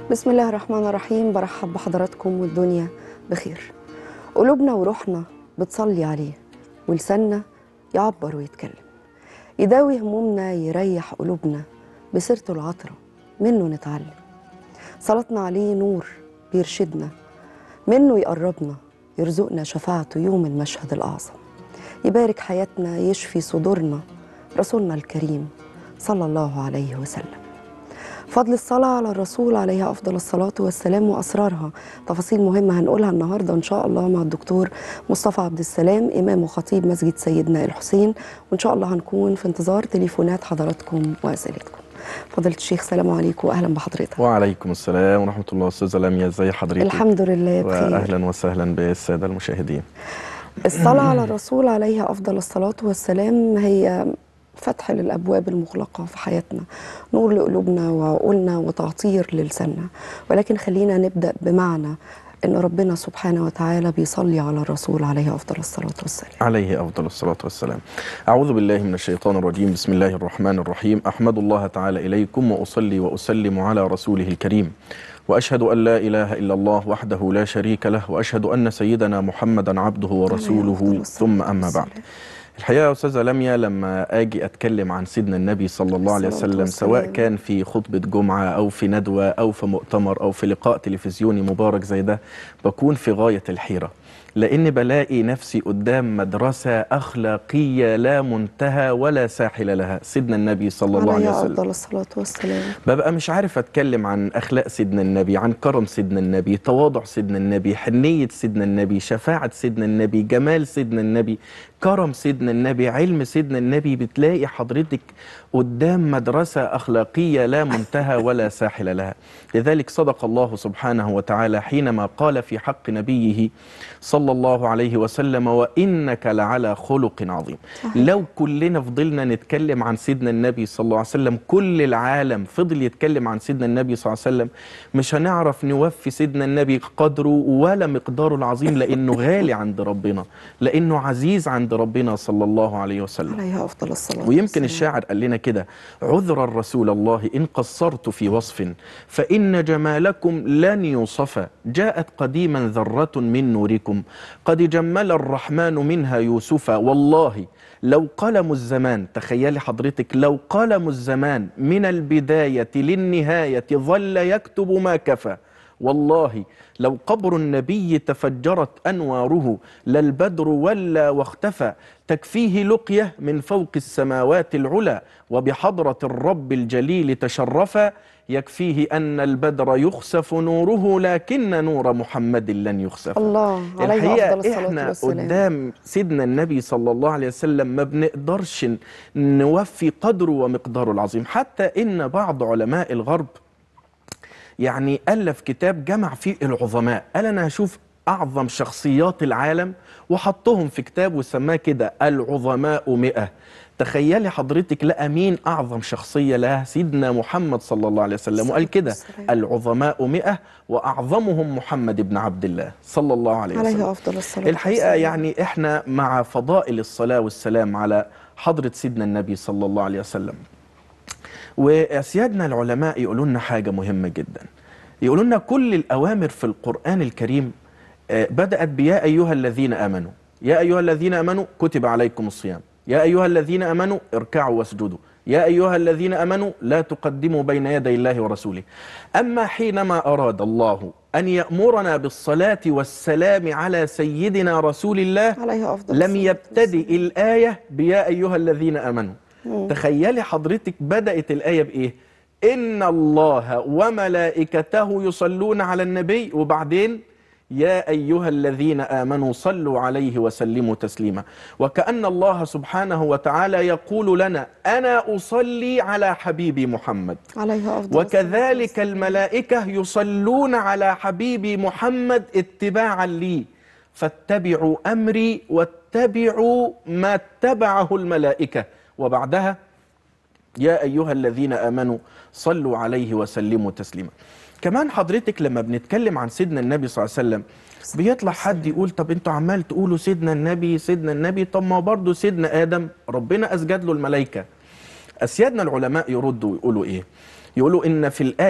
بسم الله الرحمن الرحيم برحب بحضراتكم والدنيا بخير قلوبنا وروحنا بتصلي عليه ولساننا يعبر ويتكلم يداوي همومنا يريح قلوبنا بسيرته العطرة منه نتعلم صلاتنا عليه نور بيرشدنا منه يقربنا يرزقنا شفاعته يوم المشهد الأعظم يبارك حياتنا يشفي صدورنا رسولنا الكريم صلى الله عليه وسلم فضل الصلاة على الرسول عليه أفضل الصلاة والسلام وأسرارها تفاصيل مهمة هنقولها النهاردة إن شاء الله مع الدكتور مصطفى عبد السلام إمام وخطيب مسجد سيدنا الحسين وإن شاء الله هنكون في انتظار تليفونات حضراتكم وأسئلتكم فضيلة الشيخ سلام عليكم وأهلا بحضرتك وعليكم السلام ورحمة الله أستاذة لميا ازي حضرتك الحمد لله بخير وأهلا وسهلا بالسادة المشاهدين الصلاة على الرسول عليه أفضل الصلاة والسلام هي فتح للأبواب المغلقة في حياتنا نور لقلوبنا وعقولنا وتعطير للساننا ولكن خلينا نبدأ بمعنى أن ربنا سبحانه وتعالى بيصلي على الرسول عليه أفضل الصلاة والسلام عليه أفضل الصلاة والسلام أعوذ بالله من الشيطان الرجيم بسم الله الرحمن الرحيم أحمد الله تعالى إليكم وأصلي وأسلم على رسوله الكريم وأشهد أن لا إله إلا الله وحده لا شريك له وأشهد أن سيدنا محمدا عبده عليه أفضل ورسوله الصلاة ثم أما بعد والسلام. الحقيقة يا أستاذة لميا لما أجي أتكلم عن سيدنا النبي صلى الله عليه الصلاة وسلم والسلام. سواء كان في خطبة جمعة أو في ندوة أو في مؤتمر أو في لقاء تلفزيوني مبارك زي ده بكون في غاية الحيرة لأن بلاقي نفسي قدام مدرسة أخلاقية لا منتهى ولا ساحل لها سيدنا النبي صلى الله عليه عليه وسلم أفضل الصلاة والسلام ببقى مش عارف اتكلم عن اخلاق سيدنا النبي عن كرم سيدنا النبي تواضع سيدنا النبي حنية سيدنا النبي شفاعة سيدنا النبي جمال سيدنا النبي كرم سيدنا النبي علم سيدنا النبي بتلاقي حضرتك قدام مدرسة أخلاقية لا منتهى ولا ساحل لها لذلك صدق الله سبحانه وتعالى حينما قال في حق نبيه صلى الله عليه وسلم وإنك لعلى خلق عظيم صحيح. لو كلنا فضلنا نتكلم عن سيدنا النبي صلى الله عليه وسلم كل العالم فضل يتكلم عن سيدنا النبي صلى الله عليه وسلم مش هنعرف نوفي سيدنا النبي قدره ولا مقداره العظيم لأنه غالي عند ربنا لأنه عزيز عند ربنا صلى الله عليه وسلم عليه أفضل الصلاة ويمكن والسلام. الشاعر قال لنا كده عذر الرسول الله إن قصرت في وصف فإن جمالكم لن يوصف جاءت قديما ذرة من نوركم قد جمل الرحمن منها يوسف والله لو قلم الزمان تخيلي حضرتك لو قلم الزمان من البداية للنهاية ظل يكتب ما كفى والله لو قبر النبي تفجرت أنواره لا البدر ولا واختفى تكفيه لقية من فوق السماوات العلى وبحضرة الرب الجليل تشرفا يكفيه أن البدر يخسف نوره لكن نور محمد لن يخسف الله عليه الحقيقة أفضل الصلاة احنا والسلام قدام سيدنا النبي صلى الله عليه وسلم ما بنقدرش ن- نوفي قدره ومقداره العظيم حتى إن بعض علماء الغرب يعني ألف كتاب جمع فيه العظماء قال أنا هشوف أعظم شخصيات العالم وحطهم في كتاب وسماه كده العظماء مئة تخيلي حضرتك لقى مين أعظم شخصية لها سيدنا محمد صلى الله عليه وسلم وقال كده والسلام. العظماء مئة وأعظمهم محمد بن عبد الله صلى الله عليه وسلم عليه أفضل الصلاة الحقيقة والسلام. يعني إحنا مع فضائل الصلاة والسلام على حضرة سيدنا النبي صلى الله عليه وسلم وسيادنا العلماء يقولوا لنا حاجة مهمة جدا يقولوا لنا كل الأوامر في القرآن الكريم آه، بدأت بيا أيها الذين آمنوا يا أيها الذين آمنوا كتب عليكم الصيام يا أيها الذين آمنوا اركعوا واسجدوا يا أيها الذين آمنوا لا تقدموا بين يدي الله ورسوله أما حينما أراد الله أن يأمرنا بالصلاة والسلام على سيدنا رسول الله عليه أفضل لم الصلاة يبتدئ الآية بيا أيها الذين آمنوا تخيلي حضرتك بدأت الآية بإيه إن الله وملائكته يصلون على النبي وبعدين يا أيها الذين آمنوا صلوا عليه وسلموا تسليما وكأن الله سبحانه وتعالى يقول لنا أنا أصلي على حبيبي محمد عليه أفضل وكذلك الملائكة يصلون على حبيبي محمد اتباعا لي فاتبعوا أمري واتبعوا ما اتبعه الملائكة وبعدها يا أيها الذين آمنوا صلوا عليه وسلموا تسليما كمان حضرتك لما بنتكلم عن سيدنا النبي صلى الله عليه وسلم بيطلع حد يقول طب انتوا عمال تقولوا سيدنا النبي سيدنا النبي طب ما برضه سيدنا آدم ربنا أسجد له الملائكة أسيادنا العلماء يردوا ويقولوا إيه يقولوا إن في الآية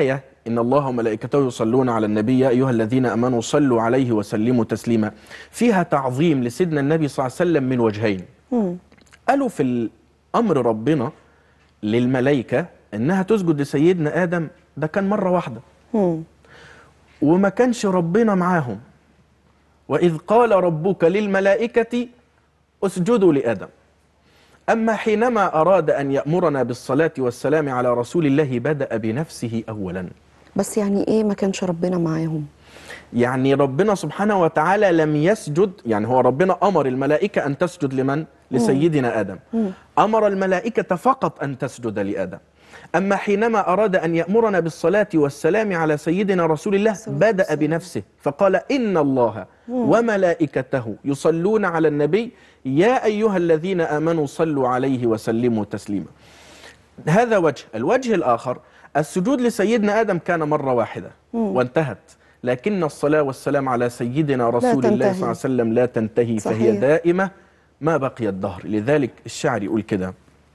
إن الله وملائكته يصلون على النبي يا أيها الذين أمنوا صلوا عليه وسلموا تسليما فيها تعظيم لسيدنا النبي صلى الله عليه وسلم من وجهين قالوا في الأمر ربنا للملائكة إنها تسجد لسيدنا آدم ده كان مرة واحدة مم. وما كانش ربنا معاهم وإذ قال ربك للملائكة اسجدوا لآدم أما حينما أراد أن يأمرنا بالصلاة والسلام على رسول الله بدأ بنفسه أولا بس يعني ايه ما كانش ربنا معاهم يعني ربنا سبحانه وتعالى لم يسجد يعني هو ربنا أمر الملائكة أن تسجد لمن؟ لسيدنا آدم أمر الملائكة فقط أن تسجد لآدم أما حينما أراد أن يأمرنا بالصلاة والسلام على سيدنا رسول الله بدأ بنفسه فقال إن الله وملائكته يصلون على النبي يا أيها الذين آمنوا صلوا عليه وسلموا تسليما هذا وجه الوجه الآخر السجود لسيدنا آدم كان مرة واحدة وانتهت لكن الصلاة والسلام على سيدنا رسول الله تنتهي. صلى الله عليه وسلم لا تنتهي فهي صحيح. دائمة ما بقي الدهر لذلك الشعر يقول كده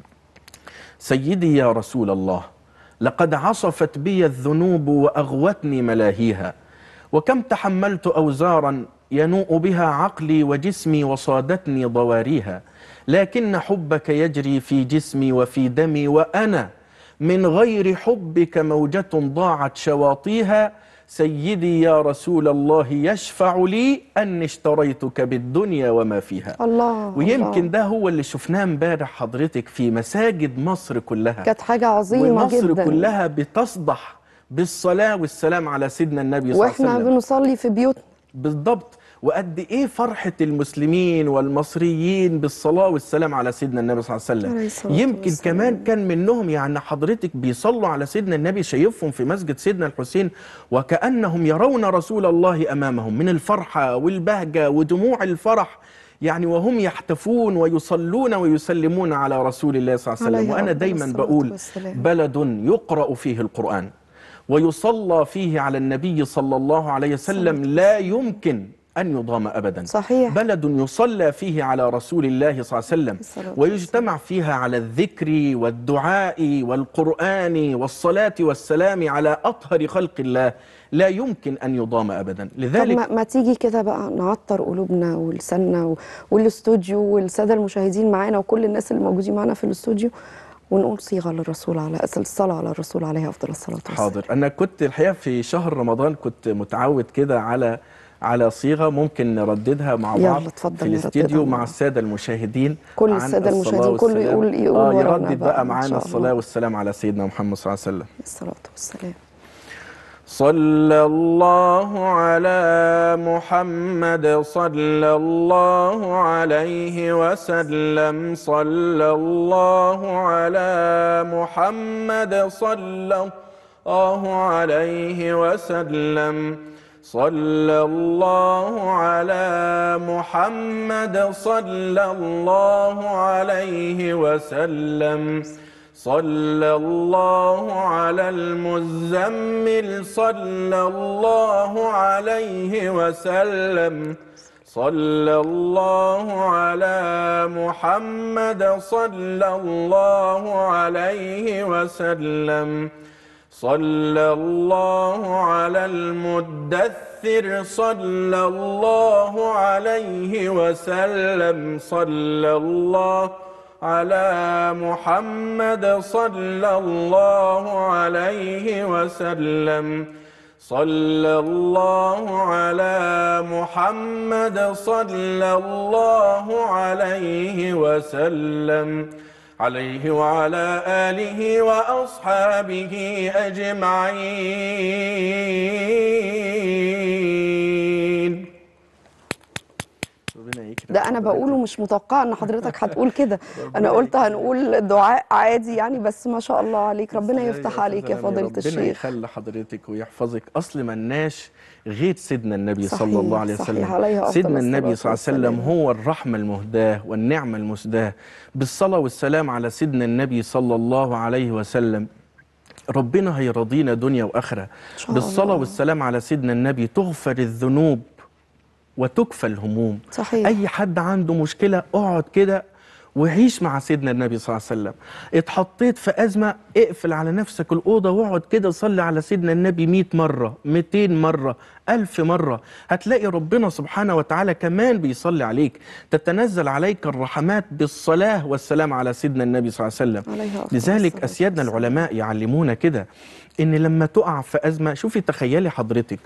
سيدي يا رسول الله لقد عصفت بي الذنوب وأغوتني ملاهيها وكم تحملت أوزارا ينوء بها عقلي وجسمي وصادتني ضواريها لكن حبك يجري في جسمي وفي دمي وأنا من غير حبك موجة ضاعت شواطيها سيدي يا رسول الله يشفع لي أني اشتريتك بالدنيا وما فيها الله ويمكن الله. ده هو اللي شفناه امبارح حضرتك في مساجد مصر كلها كانت حاجة عظيمة ومصر جدا كلها بتصدح بالصلاة والسلام على سيدنا النبي صلى الله عليه واحنا وسلم بنصلي في بيوتنا بالضبط وقد ايه فرحة المسلمين والمصريين بالصلاة والسلام على سيدنا النبي صلى الله عليه عليه وسلم الصلاة يمكن والسلام. كمان كان منهم يعني حضرتك بيصلوا على سيدنا النبي شايفهم في مسجد سيدنا الحسين وكأنهم يرون رسول الله أمامهم من الفرحة والبهجة ودموع الفرح يعني وهم يحتفون ويصلون ويسلمون على رسول الله صلى الله عليه وسلم عليه وأنا أفضل دايما الصلاة بقول والسلام. بلد يقرأ فيه القرآن ويصلى فيه على النبي صلى الله عليه وسلم لا يمكن أن يضام أبدا صحيح. بلد يصلى فيه على رسول الله صلى الله عليه وسلم الصلاة ويجتمع فيها على الذكر والدعاء والقرآن والصلاة والسلام على أطهر خلق الله لا يمكن أن يضام أبدا طب لذلك ما, ما تيجي كده بقى نعطر قلوبنا ولساننا و- والاستوديو والساده المشاهدين معانا وكل الناس اللي موجودين معانا في الاستوديو ونقول صيغه للرسول على أسل الصلاه على الرسول عليه افضل الصلاه والسلام حاضر أنا كنت الحقيقة في شهر رمضان كنت متعود كده على على صيغة ممكن نرددها مع يلا بعض اتفضل في نرددها الاستديو مع مع السادة المشاهدين كل عن السادة الصلاة المشاهدين كله والسلام. يقول- يقول آه ورانا يردد بقى بقى إن معانا شاء الصلاة الله. والسلام على سيدنا محمد صلى الله عليه وسلم الصلاه والسلام صلى الله على محمد صلى الله عليه وسلم صلى الله على محمد صلى الله عليه وسلم صلى الله على محمد صلى الله عليه وسلم صلى الله على المزمل صلى الله عليه وسلم صلى الله على محمد صلى الله عليه وسلم صلى الله على المدثر صلى الله عليه وسلم صلى الله على محمد صلى الله عليه وسلم صلى الله على محمد صلى الله عليه وسلم عليه وعلى آله وأصحابه أجمعين ربنا يكرم ده انا بقوله مش متوقعه ان حضرتك هتقول كده انا قلت هنقول دعاء عادي يعني بس ما شاء الله عليك ربنا يا يفتح أستاذ عليك يا أمير، فضيله ربنا الشيخ يخلي حضرتك ويحفظك اصل ملناش غير سيدنا النبي صحيح، صلى الله عليه صحيح، وسلم عليه أفضل سيدنا النبي صلى الصلاة الله عليه وسلم والسلام. هو الرحمه المهداه والنعمه المسداه بالصلاه والسلام على سيدنا النبي صلى الله عليه وسلم ربنا هيرضينا دنيا واخره شاء بالصلاه الله. والسلام على سيدنا النبي تغفر الذنوب وتكفى الهموم صحيح. اي حد عنده مشكله اقعد كده وعيش مع سيدنا النبي صلى الله عليه وسلم اتحطيت في أزمة اقفل على نفسك الأوضة واقعد كده صلي على سيدنا النبي 100 مرة 200 مرة ألف مرة هتلاقي ربنا سبحانه وتعالى كمان بيصلي عليك تتنزل عليك الرحمات بالصلاة والسلام على سيدنا النبي صلى الله عليه وسلم عليه أفضل لذلك الصلاة أسيادنا والسلام. العلماء يعلمونا كده إن لما تقع في أزمة شوفي تخيلي حضرتك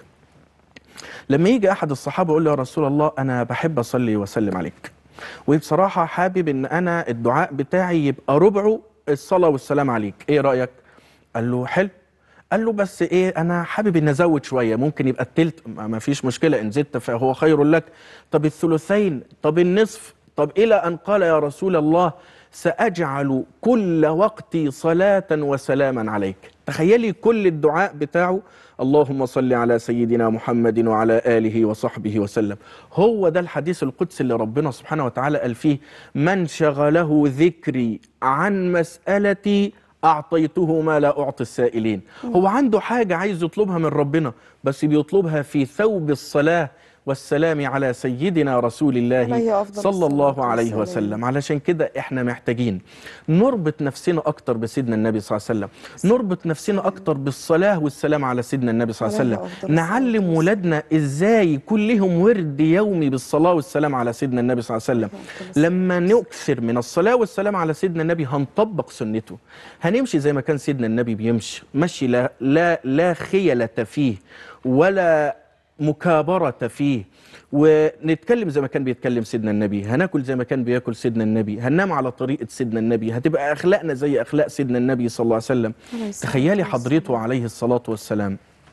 لما يجي احد الصحابه يقول له يا رسول الله انا بحب اصلي واسلم عليك وبصراحه حابب ان انا الدعاء بتاعي يبقى ربعه الصلاه والسلام عليك ايه رايك قال له حلو قال له بس ايه انا حابب ان ازود شويه ممكن يبقى التلت ما ما فيش مشكله ان زدت فهو خير لك طب الثلثين طب النصف طب الى ان قال يا رسول الله ساجعل كل وقتي صلاه وسلاما عليك تخيلي كل الدعاء بتاعه اللهم صل على سيدنا محمد وعلى اله وصحبه وسلم هو ده الحديث القدسي اللي ربنا سبحانه وتعالى قال فيه من شغله ذكري عن مسالتي أعطيته ما لا أعطي السائلين هو عنده حاجة عايز يطلبها من ربنا بس بيطلبها في ثوب الصلاة والسلام على سيدنا رسول الله عليه أفضل صلى الله الصلاة عليه والسلام. وسلم علشان كده احنا محتاجين نربط نفسنا أكتر بسيدنا النبي صلى الله عليه وسلم نربط نفسنا أكتر بالصلاة والسلام على سيدنا النبي صلى الله عليه عليه وسلم أفضل الصلاة نعلم والسلام. ولادنا إزاي يكون لهم ورد يومي بالصلاة والسلام على سيدنا النبي صلى الله عليه وسلم لما نكثر من الصلاة والسلام على سيدنا النبي هنطبق سنته هنمشي زي ما كان سيدنا النبي بيمشي مشي لا لا, لا خيلة فيه ولا مكابرة فيه ونتكلم زي ما كان بيتكلم سيدنا النبي هناكل زي ما كان بياكل سيدنا النبي هننام على طريقة سيدنا النبي هتبقى أخلاقنا زي أخلاق سيدنا النبي صلى الله عليه وسلم عليه الصلاة تخيلي والسلام. حضرته عليه الصلاة والسلام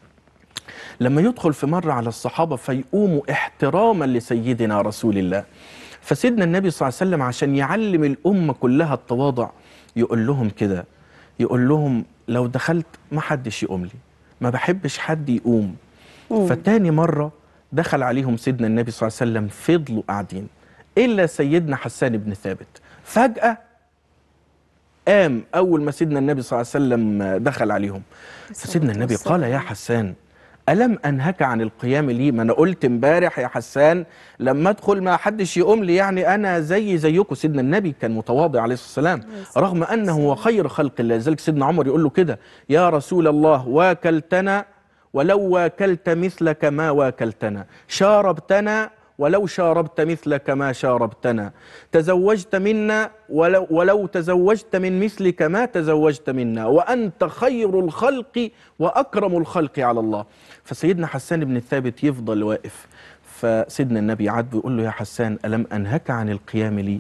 لما يدخل في مرة على الصحابة فيقوموا احتراما لسيدنا رسول الله فسيدنا النبي صلى الله عليه وسلم عشان يعلم الأمة كلها التواضع يقول لهم كده يقول لهم لو دخلت ما حدش يقوم لي ما بحبش حد يقوم فتاني مرة دخل عليهم سيدنا النبي صلى الله عليه وسلم فضلوا قاعدين إلا سيدنا حسان بن ثابت فجأة قام أول ما سيدنا النبي صلى الله عليه وسلم دخل عليهم فسيدنا النبي قال يا حسان ألم أنهك عن القيام لي ما أنا قلت امبارح يا حسان لما أدخل ما حدش يقوم لي يعني أنا زي زيكم سيدنا النبي كان متواضع عليه الصلاة والسلام رغم أنه هو خير خلق الله لذلك سيدنا عمر يقول له كده يا رسول الله واكلتنا ولو واكلت مثلك ما واكلتنا شاربتنا ولو شاربت مثلك ما شاربتنا تزوجت منا ولو, ولو تزوجت من مثلك ما تزوجت منا وأنت خير الخلق وأكرم الخلق على الله فسيدنا حسان بن الثابت يفضل واقف فسيدنا النبي عاد بيقول له يا حسان ألم أنهك عن القيام لي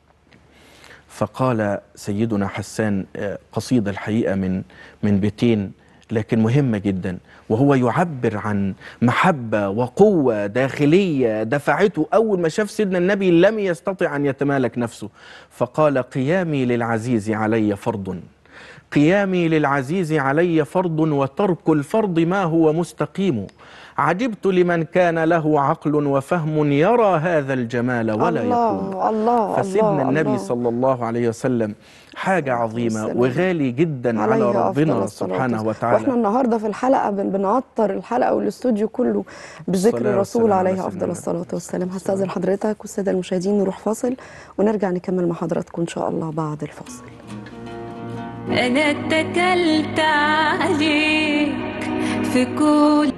فقال سيدنا حسان آه، قصيدة الحقيقة من من بيتين لكن مهمة جدا وهو يعبر عن محبة وقوة داخلية دفعته أول ما شاف سيدنا النبي لم يستطع أن يتمالك نفسه فقال قيامي للعزيز علي فرض قيامي للعزيز علي فرض وترك الفرض ما هو مستقيم عجبت لمن كان له عقل وفهم يرى هذا الجمال ولا يقوم الله الله فسيدنا الله النبي الله. صلى الله عليه وسلم حاجة عظيمة والسلام. وغالي جدا على عليه أفضل ربنا الصلاة سبحانه والسلام. وتعالى واحنا النهارده في الحلقه بن- بنعطر الحلقه والاستوديو كله بذكر الصلاة الرسول والسلام على عليه سيدنا افضل النبي. الصلاه والسلام هستاذن حضرتك والساده المشاهدين نروح فاصل ونرجع نكمل مع حضراتكم ان شاء الله بعد الفاصل أنا اتكلت عليك في كل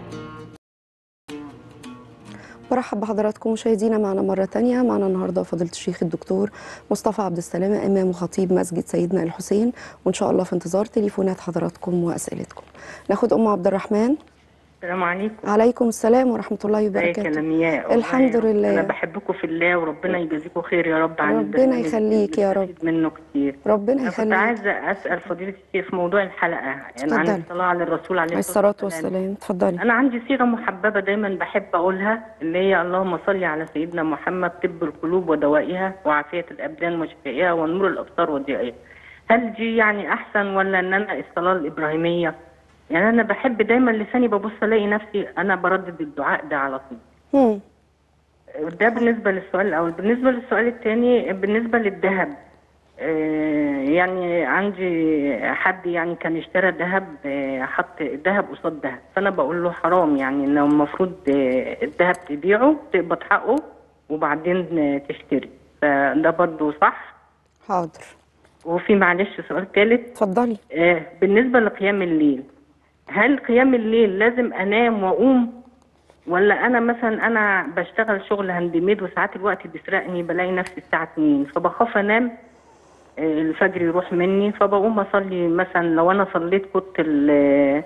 برحب بحضراتكم مشاهدينا معنا مرة تانية معنا النهاردة فضيلة الشيخ الدكتور مصطفى عبد السلام إمام وخطيب مسجد سيدنا الحسين وإن شاء الله في انتظار تليفونات حضراتكم وأسئلتكم ناخد أم عبد الرحمن السلام عليكم عليكم السلام ورحمة الله ازيك يا وبركاته لمياء والله الحمد يا رب لله. انا بحبكم في الله وربنا يجازيكم خير يا رب عن ربنا البرنامج يخليك يا رب. بنستفيد منه كتير ربنا انا كنت يخليك عايزه اسال فضيله الشيخ في موضوع الحلقه يعني عن اتفضلي. الصلاه على الرسول عليه عليه الصلاة والسلام اتفضلي انا عندي صيغه محببه دايما بحب اقولها اللي هي اللهم صل على سيدنا محمد طب القلوب ودوائها وعافيه الابدان وشفائها ونور الابصار وضيائها هل دي يعني احسن ولا ان انا الصلاه الابراهيميه يعني انا بحب دايما لساني ببص الاقي نفسي انا بردد الدعاء ده على طول هم. ده بالنسبة للسؤال الأول بالنسبة للسؤال الثاني بالنسبة للذهب آه، يعني عندي حد يعني كان اشترى ذهب آه، حط ذهب قصاد ذهب فأنا بقول له حرام يعني إنه المفروض آه، الذهب تبيعه تقبض حقه وبعدين آه، تشتري فده برضه صح حاضر وفي معلش سؤال ثالث اتفضلي آه بالنسبة لقيام الليل هل قيام الليل لازم أنام وأقوم ولا أنا مثلا أنا بشتغل شغل هاندميد وساعات الوقت بيسرقني بلاقي نفسي الساعة 2 فبخاف أنام آه، الفجر يروح مني فبقوم أصلي مثلا لو أنا صليت كنت ال-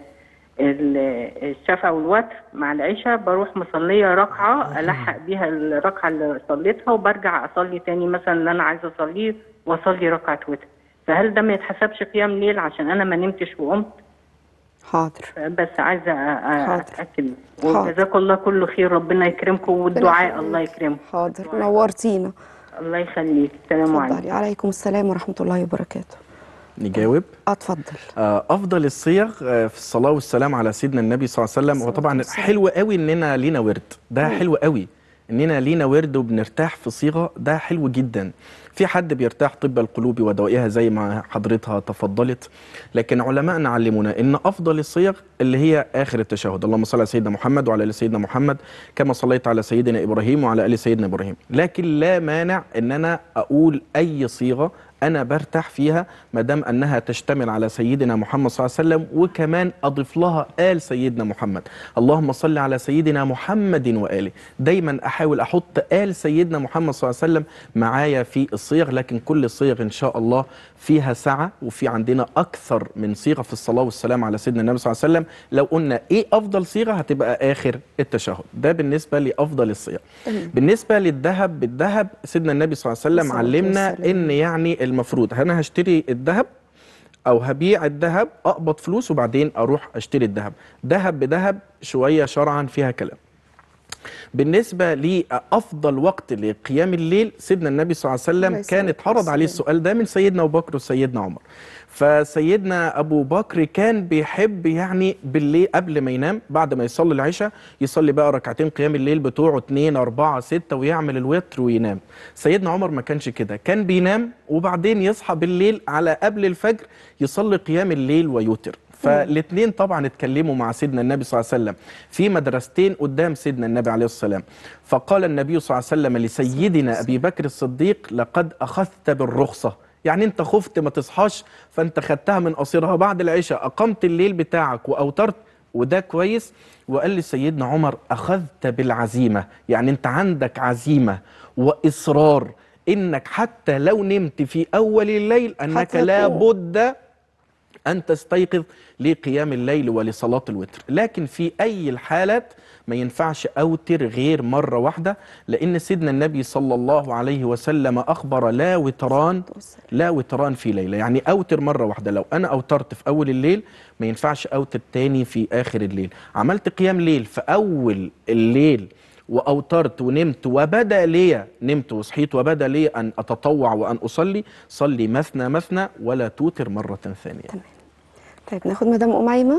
ال- الشفع والوتر مع العشاء بروح مصلية ركعة ألحق بيها الركعة اللي صليتها وبرجع أصلي تاني مثلا اللي أنا عايزة أصليه وأصلي ركعة وتر فهل ده ما يتحسبش قيام ليل عشان أنا ما نمتش وقمت حاضر بس عايزة أ- أ- حاضر. أتأكد حاضر. وجزاكم الله كل خير ربنا يكرمكم والدعاء يخليك. الله يكرمكم حاضر نورتينا الله يخليك السلام عليكم اتفضلي عليكم السلام ورحمة الله وبركاته نجاوب اتفضل آه، افضل الصيغ آه، في الصلاه والسلام على سيدنا النبي صلى الله عليه وسلم الصلاة وطبعا والسلام. حلو قوي اننا لينا ورد ده حلو قوي اننا لينا ورد وبنرتاح في صيغه ده حلو جدا في حد بيرتاح طب القلوب ودوائها زي ما حضرتها تفضلت لكن علماءنا علمونا ان افضل الصيغ اللي هي اخر التشهد اللهم صل على سيدنا محمد وعلى ال سيدنا محمد كما صليت على سيدنا ابراهيم وعلى ال سيدنا ابراهيم لكن لا مانع ان انا اقول اي صيغه انا برتاح فيها ما دام انها تشتمل على سيدنا محمد صلى الله عليه وسلم وكمان اضيف لها ال سيدنا محمد اللهم صل على سيدنا محمد واله دايما احاول احط ال سيدنا محمد صلى الله عليه وسلم معايا في الصيغ لكن كل الصيغ ان شاء الله فيها سعه وفي عندنا اكثر من صيغه في الصلاه والسلام على سيدنا النبي صلى الله عليه وسلم لو قلنا ايه افضل صيغه هتبقى اخر التشهد ده بالنسبه لافضل الصيغ بالنسبه للذهب بالذهب سيدنا النبي صلى الله عليه وسلم الصلاة علمنا والسلام. ان يعني المفروض انا هشتري الذهب او هبيع الذهب اقبض فلوس وبعدين اروح اشتري الذهب ذهب بذهب شويه شرعا فيها كلام بالنسبه لافضل وقت لقيام الليل سيدنا النبي صلى الله عليه عليه وسلم الصلاة كان اتعرض عليه والسلام. السؤال ده من سيدنا ابو بكر وسيدنا عمر فسيدنا ابو بكر كان بيحب يعني بالليل قبل ما ينام بعد ما يصلي العشاء يصلي بقى ركعتين قيام الليل بتوعه 2 4 6 ويعمل الوتر وينام سيدنا عمر ما كانش كده كان بينام وبعدين يصحى بالليل على قبل الفجر يصلي قيام الليل ويوتر فالاثنين طبعا اتكلموا مع سيدنا النبي صلى الله عليه وسلم في مدرستين قدام سيدنا النبي عليه الصلاه والسلام فقال النبي صلى الله عليه وسلم لسيدنا ابي بكر الصديق لقد اخذت بالرخصه يعني انت خفت ما تصحاش فانت خدتها من قصيرها بعد العشاء اقمت الليل بتاعك واوترت وده كويس وقال لسيدنا عمر اخذت بالعزيمه يعني انت عندك عزيمه واصرار انك حتى لو نمت في اول الليل انك حتى لا تقوم. بد أن تستيقظ لقيام الليل ولصلاة الوتر لكن في أي الحالات ما ينفعش أوتر غير مرة واحدة لأن سيدنا النبي صلى الله عليه وسلم أخبر لا وتران والسلام. لا وتران في ليلة يعني أوتر مرة واحدة لو أنا أوترت في أول الليل ما ينفعش أوتر تاني في آخر الليل عملت قيام ليل في أول الليل وأوترت ونمت وبدا لي نمت وصحيت وبدا لي أن أتطوع وأن أصلي صلي مثنى مثنى ولا توتر مرة ثانية طيب ناخد مدام ام ايمه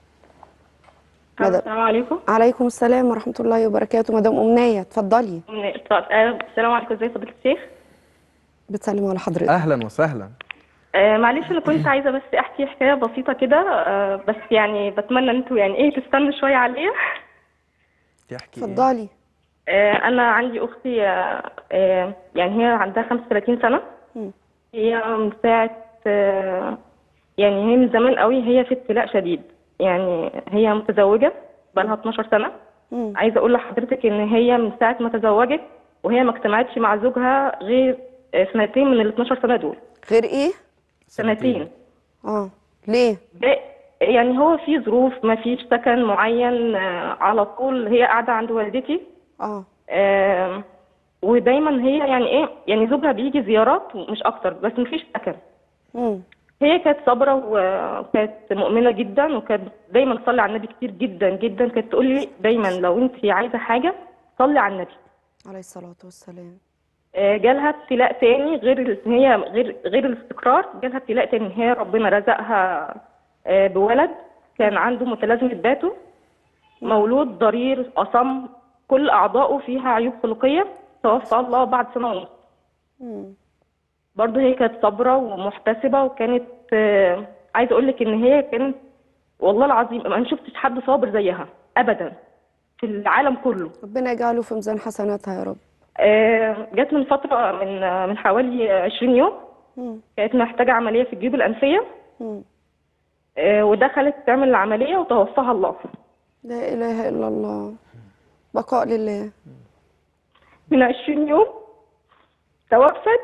مدام السلام عليكم عليكم السلام ورحمة الله وبركاته مدام أمنية اتفضلي طب، آه، السلام عليكم ازي فضيلة الشيخ بتسلم على حضرتك اهلا وسهلا آه معلش انا كنت عايزه بس احكي حكايه بسيطه كده آه بس يعني بتمنى ان انتوا يعني ايه تستنوا شويه عليا تحكي إيه؟ اتفضلي آه انا عندي اختي آه آه يعني هي عندها 35 سنه مم. هي من ساعه آه يعني هي من زمان قوي هي في ابتلاء شديد يعني هي متزوجه بقالها 12 سنه مم. عايزه اقول لحضرتك ان هي من ساعه ما تزوجت وهي ما اجتمعتش مع زوجها غير آه، سنتين من ال 12 سنه دول غير ايه؟ سنتين اه ليه؟ ده- يعني هو في ظروف ما فيش سكن معين آه، على طول هي قاعده عند والدتي اه آم، ودايما هي يعني ايه يعني زوجها بيجي زيارات مش اكتر بس مفيش سكن مم. هي كانت صابره وكانت مؤمنه جدا وكانت دايما تصلي على النبي كتير جدا جدا كانت تقول لي دايما لو انت عايزه حاجه صلي على النبي عليه الصلاة والسلام آه، جالها ابتلاء تاني غير ال- هي غير غير الاستقرار جالها ابتلاء تاني هي ربنا رزقها آه، بولد كان عنده متلازمة باتو مولود ضرير أصم كل أعضائه فيها عيوب خلقية توفى الله بعد سنة ونص مم. برضه هي كانت صابرة ومحتسبة وكانت آه، عايزة أقول لك إن هي كانت والله العظيم ما شفتش حد صابر زيها أبدا في العالم كله ربنا يجعله في ميزان حسناتها يا رب آه، جت من فترة من آه، من حوالي 20 يوم مم. كانت محتاجة عملية في الجيوب الأنفية مم. آه، ودخلت تعمل العملية وتوفاها الله لا اله الا الله بقاء لله من عشرين يوم توفت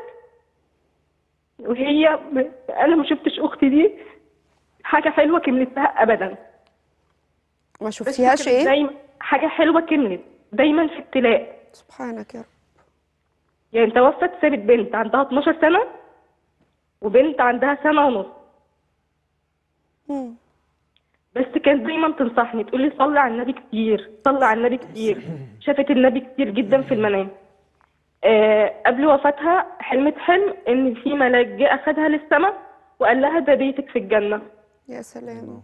وهي م- أنا ما شفتش أختي دي حاجة حلوة كملتها أبدا ما بس شفتيهاش كانت ايه دايما حاجة حلوة كملت دايما في ابتلاء سبحانك يا رب يعني توفت سابت بنت عندها 12 سنة وبنت عندها سنة ونص مم. بس كانت دايما تنصحني تقول لي صلي على النبي كتير صلي على النبي كتير شافت النبي كتير جدا في المنام آه قبل وفاتها حلمت حلم ان في ملاك جه اخدها للسماء وقال لها ده بيتك في الجنه يا سلام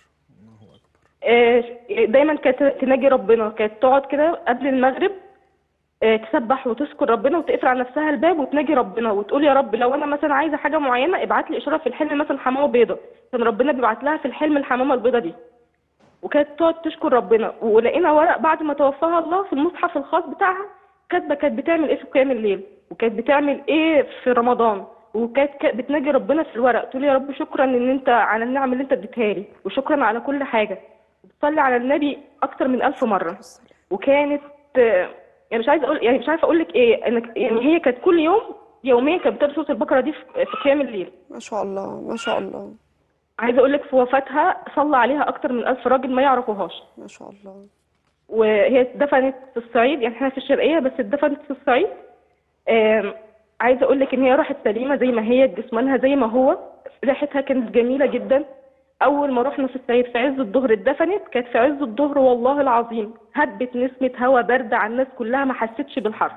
آه دايما كانت تناجي ربنا كانت تقعد كده قبل المغرب آه تسبح وتذكر ربنا وتقفل على نفسها الباب وتناجي ربنا وتقول يا رب لو انا مثلا عايزه حاجه معينه ابعت لي اشاره في الحلم مثلا حمامه بيضه كان ربنا بيبعت لها في الحلم الحمامه البيضه دي وكانت تقعد تشكر ربنا ولقينا ورق بعد ما توفاها الله في المصحف الخاص بتاعها كاتبه كانت بتعمل ايه في قيام الليل وكانت بتعمل ايه في رمضان وكانت كانت بتناجي ربنا في الورق تقول يا رب شكرا ان انت على النعم اللي انت اديتها لي وشكرا على كل حاجه بتصلي على النبي اكتر من ألف مره وكانت آه، يعني مش عايزه اقول يعني مش عارفه اقول لك ايه انك يعني هي كانت كل يوم يوميا كانت بتقرا سوره البقره دي في في قيام الليل ما شاء الله ما شاء الله عايزه اقول لك في وفاتها صلى عليها اكتر من ألف راجل ما يعرفوهاش ما شاء الله وهي اتدفنت في الصعيد يعني احنا في الشرقيه بس اتدفنت في الصعيد آم، عايزه اقول لك ان هي راحت سليمه زي ما هي جسمانها زي ما هو ريحتها كانت جميله جدا اول ما رحنا في الصعيد في عز الظهر اتدفنت كانت في عز الظهر والله العظيم هبت نسمه هوا بارده على الناس كلها ما حسيتش بالحر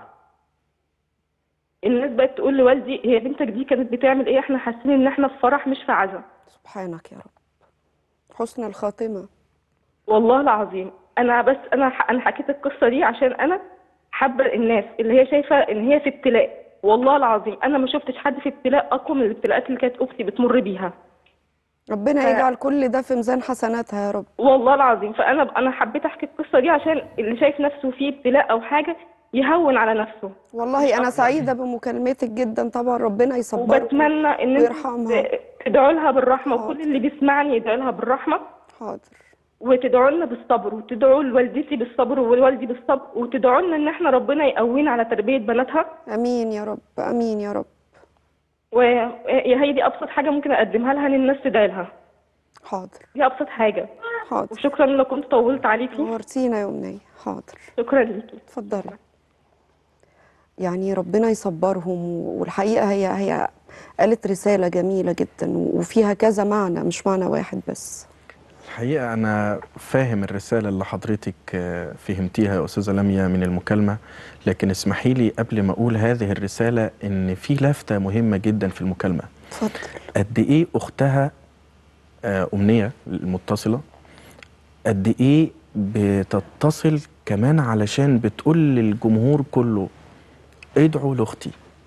الناس بقت تقول لوالدي هي بنتك دي كانت بتعمل ايه احنا حاسين ان احنا في فرح مش في عزا سبحانك يا رب حسن الخاتمة والله العظيم انا بس انا انا حكيت القصه دي عشان انا حابه الناس اللي هي شايفه ان هي في ابتلاء والله العظيم انا ما شفتش حد في ابتلاء اقوى من الابتلاءات اللي كانت اختي بتمر بيها ربنا ف- يجعل كل ده في ميزان حسناتها يا رب والله العظيم فانا انا حبيت احكي القصه دي عشان اللي شايف نفسه فيه ابتلاء او حاجه يهون على نفسه والله أنا سعيدة بمكالمتك جدا طبعا ربنا يصبرك وبتمنى ان انتوا ويرحمها. ت- تدعوا لها بالرحمه حاضر. وكل اللي بيسمعني يدعوا لها بالرحمه حاضر وتدعوا لنا بالصبر وتدعوا لوالدتي بالصبر ووالدي بالصبر وتدعوا لنا ان احنا ربنا يقوينا على تربيه بناتها أمين يا رب أمين يا رب وهي دي ابسط حاجه ممكن اقدمها لها ان الناس تدعي لها حاضر دي ابسط حاجه حاضر وشكرا لو كنت طولت عليكي نورتينا يا أمنية حاضر شكرا ليكي اتفضلي يعني ربنا يصبرهم والحقيقة هي هي قالت رسالة جميلة جدا وفيها كذا معنى مش معنى واحد بس الحقيقة أنا فاهم الرسالة اللي حضرتك آه، فهمتيها يا أستاذة لميا من المكالمة لكن اسمحي لي قبل ما أقول هذه الرسالة إن في لفتة مهمة جدا في المكالمة اتفضل قد إيه أختها آه، أمنية المتصلة قد إيه بتتصل كمان علشان بتقول للجمهور كله ادعوا لاختي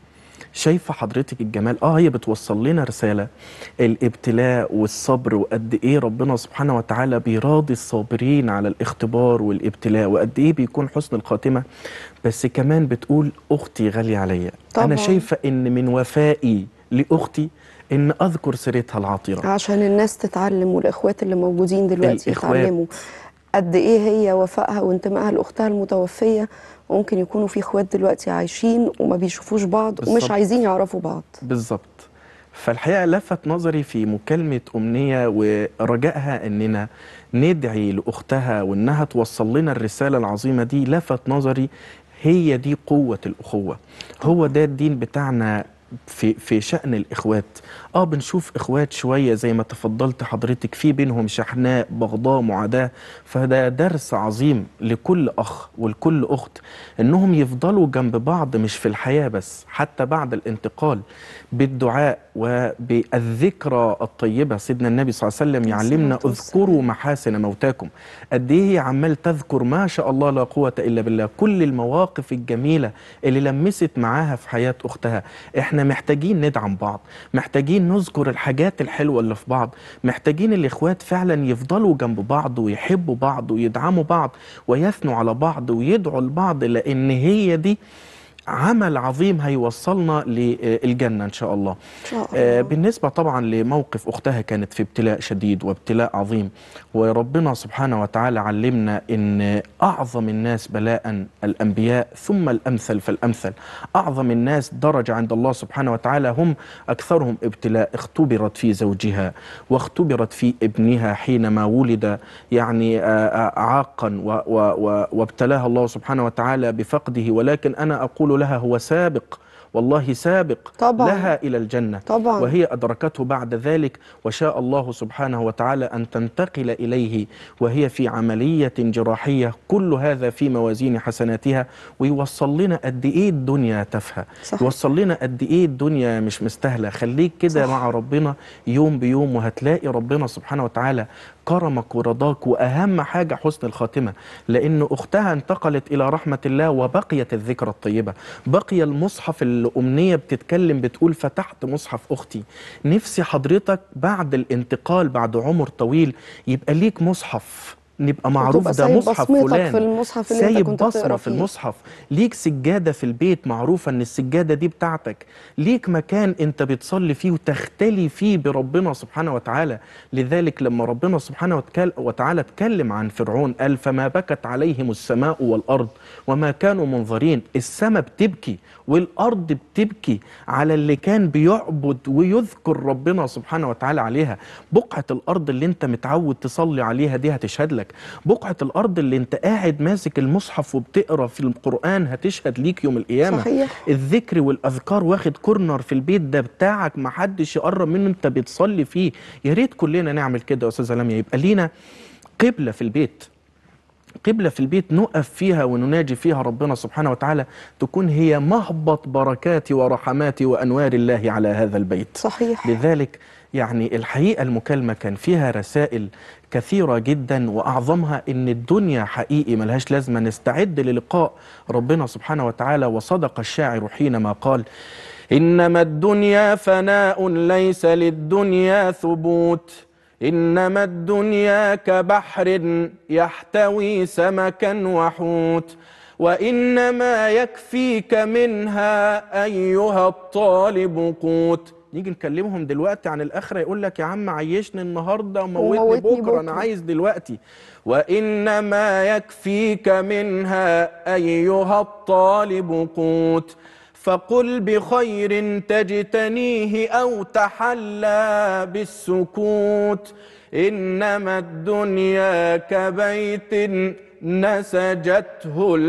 شايفه حضرتك الجمال اه هي بتوصل لنا رساله الابتلاء والصبر وقد ايه ربنا سبحانه وتعالى بيراضي الصابرين على الاختبار والابتلاء وقد ايه بيكون حسن الخاتمه بس كمان بتقول اختي غاليه عليا طبعاً. انا شايفه ان من وفائي لاختي ان اذكر سيرتها العطره عشان الناس تتعلم والإخوات اللي موجودين دلوقتي الإخوات. يتعلموا قد إيه هي وفائها وانتمائها لأختها المتوفية ممكن يكونوا في إخوات دلوقتي عايشين وما بيشوفوش بعض ومش بالظبط. عايزين يعرفوا بعض بالظبط فالحقيقه لفت نظري في مكالمه امنيه ورجائها اننا ندعي لاختها وانها توصل لنا الرساله العظيمه دي لفت نظري هي دي قوه الاخوه هو ده الدين بتاعنا في في شأن الإخوات آه بنشوف إخوات شوية زي ما تفضلت حضرتك في بينهم شحناء بغضاء معاداة فده درس عظيم لكل أخ ولكل أخت إنهم يفضلوا جنب بعض مش في الحياة بس حتى بعد الانتقال بالدعاء وبالذكرى الطيبة سيدنا النبي صلى الله عليه وسلم يعلمنا الصلاة والسلام. اذكروا محاسن موتاكم قد ايه هي عمال تذكر ما شاء الله لا قوة إلا بالله كل المواقف الجميلة اللي لمست معاها في حياة أختها احنا محتاجين ندعم بعض محتاجين نذكر الحاجات الحلوة اللي في بعض محتاجين الإخوات فعلا يفضلوا جنب بعض ويحبوا بعض ويدعموا بعض ويثنوا على بعض ويدعوا لبعض لأن هي دي عمل عظيم هيوصلنا للجنة إن شاء الله إن شاء آه، الله بالنسبة طبعا لموقف أختها كانت في ابتلاء شديد وابتلاء عظيم وربنا سبحانه وتعالى علمنا أن أعظم الناس بلاء الأنبياء ثم الأمثل فالأمثل أعظم الناس درجة عند الله سبحانه وتعالى هم أكثرهم ابتلاء اختبرت في زوجها واختبرت في ابنها حينما ولد يعني آه، آه، عاقا و- و- و- وابتلاها الله سبحانه وتعالى بفقده ولكن أنا أقول لها هو سابق والله سابق طبعاً. لها إلى الجنة طبعاً. وهي أدركته بعد ذلك وشاء الله سبحانه وتعالى أن تنتقل إليه وهي في عملية جراحية كل هذا في موازين حسناتها ويوصل لنا قد إيه الدنيا تافهة صح. يوصل لنا قد إيه الدنيا مش مستاهلة خليك كده صح. مع ربنا يوم بيوم وهتلاقي ربنا سبحانه وتعالى كرمك ورضاك وأهم حاجة حسن الخاتمة لأن أختها انتقلت إلى رحمة الله وبقيت الذكرى الطيبة بقي المصحف الأمنية بتتكلم بتقول فتحت مصحف أختي نفسي حضرتك بعد الانتقال بعد عمر طويل يبقى ليك مصحف نبقى معروف وتبقى ده سايب مصحف بصمتك فلان في المصحف اللي انت سايب كنت بصمة بتقرا في فيه. المصحف ليك سجادة في البيت معروفة ان السجادة دي بتاعتك ليك مكان انت بتصلي فيه وتختلي فيه بربنا سبحانه وتعالى لذلك لما ربنا سبحانه وتكال- وتعالى اتكلم عن فرعون قال فما بكت عليهم السماء والأرض وما كانوا منظرين السماء بتبكي والأرض بتبكي على اللي كان بيعبد ويذكر ربنا سبحانه وتعالى عليها بقعة الأرض اللي انت متعود تصلي عليها دي هتشهد لك بقعة الأرض اللي انت قاعد ماسك المصحف وبتقرا في القرآن هتشهد ليك يوم القيامة صحيح. الذكر والأذكار واخد كورنر في البيت ده بتاعك محدش يقرب منه انت بتصلي فيه يا ريت كلنا نعمل كده يا أستاذة لميا يبقى لينا قبلة في البيت قبلة في البيت نقف فيها ونناجي فيها ربنا سبحانه وتعالى تكون هي مهبط بركات ورحمات وأنوار الله على هذا البيت صحيح لذلك يعني الحقيقة المكالمة كان فيها رسائل كثيرة جدا وأعظمها إن الدنيا حقيقي ملهاش لازمة نستعد للقاء ربنا سبحانه وتعالى وصدق الشاعر حينما قال إنما الدنيا فناء ليس للدنيا ثبوت إنما الدنيا كبحر يحتوي سمكا وحوت وإنما يكفيك منها أيها الطالب قوت نيجي نكلمهم دلوقتي عن الآخرة يقول لك يا عم عيشني النهاردة وموتني وموتني بكرة أنا بكرة. عايز دلوقتي وإنما يكفيك منها أيها الطالب قوت فقل بخير تجتنيه أو تحلى بالسكوت إنما الدنيا كبيت نسجته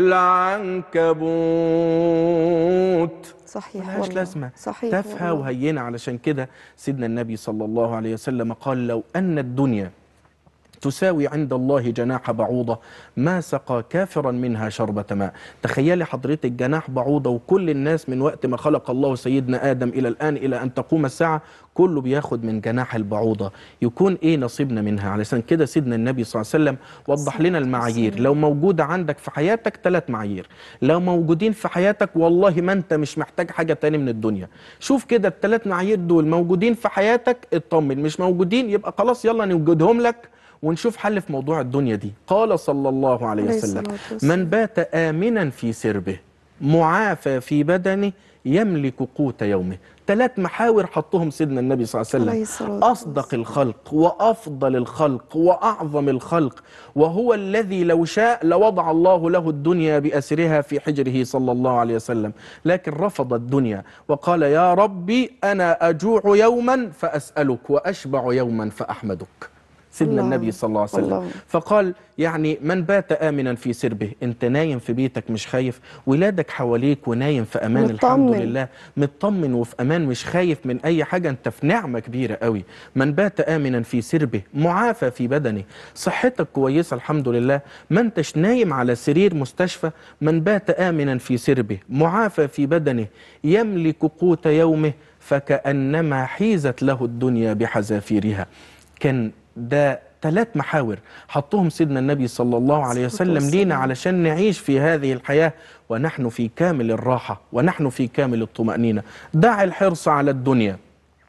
العنكبوت صحيح ملهاش والله. لازمة صحيح تافهة والله. وهينة علشان كده سيدنا النبي صلى الله عليه وسلم قال لو أن الدنيا تساوي عند الله جناح بعوضة ما سقى كافرا منها شربة ماء تخيلي حضرتك جناح بعوضة وكل الناس من وقت ما خلق الله سيدنا آدم إلى الآن إلى أن تقوم الساعة كله بياخد من جناح البعوضة يكون إيه نصيبنا منها علشان كده سيدنا النبي صلى الله عليه وسلم وضح لنا المعايير لو موجودة عندك في حياتك ثلاث معايير لو موجودين في حياتك والله ما أنت مش محتاج حاجة تاني من الدنيا شوف كده الثلاث معايير دول موجودين في حياتك اطمن مش موجودين يبقى خلاص يلا نوجدهم لك ونشوف حل في موضوع الدنيا دي قال صلى الله عليه عليه وسلم الصلاة والسلام. من بات آمنا في سربه معافى في بدنه يملك قوت يومه ثلاث محاور حطهم سيدنا النبي صلى الله عليه عليه الصلاة وسلم أصدق الخلق وأفضل الخلق وأعظم الخلق وهو الذي لو شاء لوضع الله له الدنيا بأسرها في حجره صلى الله عليه وسلم لكن رفض الدنيا وقال يا ربي أنا أجوع يوما فأسألك وأشبع يوما فأحمدك سيدنا الله. النبي صلى الله عليه وسلم الله. فقال يعني من بات آمنا في سربه انت نايم في بيتك مش خايف ولادك حواليك ونايم في أمان الحمد مطمن. لله مطمن وفي أمان مش خايف من أي حاجة انت في نعمة كبيرة قوي من بات آمنا في سربه معافى في بدنه صحتك كويسة الحمد لله ما انتش نايم على سرير مستشفى من بات آمنا في سربه معافى في بدنه يملك قوت يومه فكأنما حيزت له الدنيا بحذافيرها كان ده ثلاث محاور حطهم سيدنا النبي صلى الله عليه الصلاة وسلم لينا والسلام. علشان نعيش في هذه الحياة ونحن في كامل الراحة ونحن في كامل الطمأنينة دع الحرص على الدنيا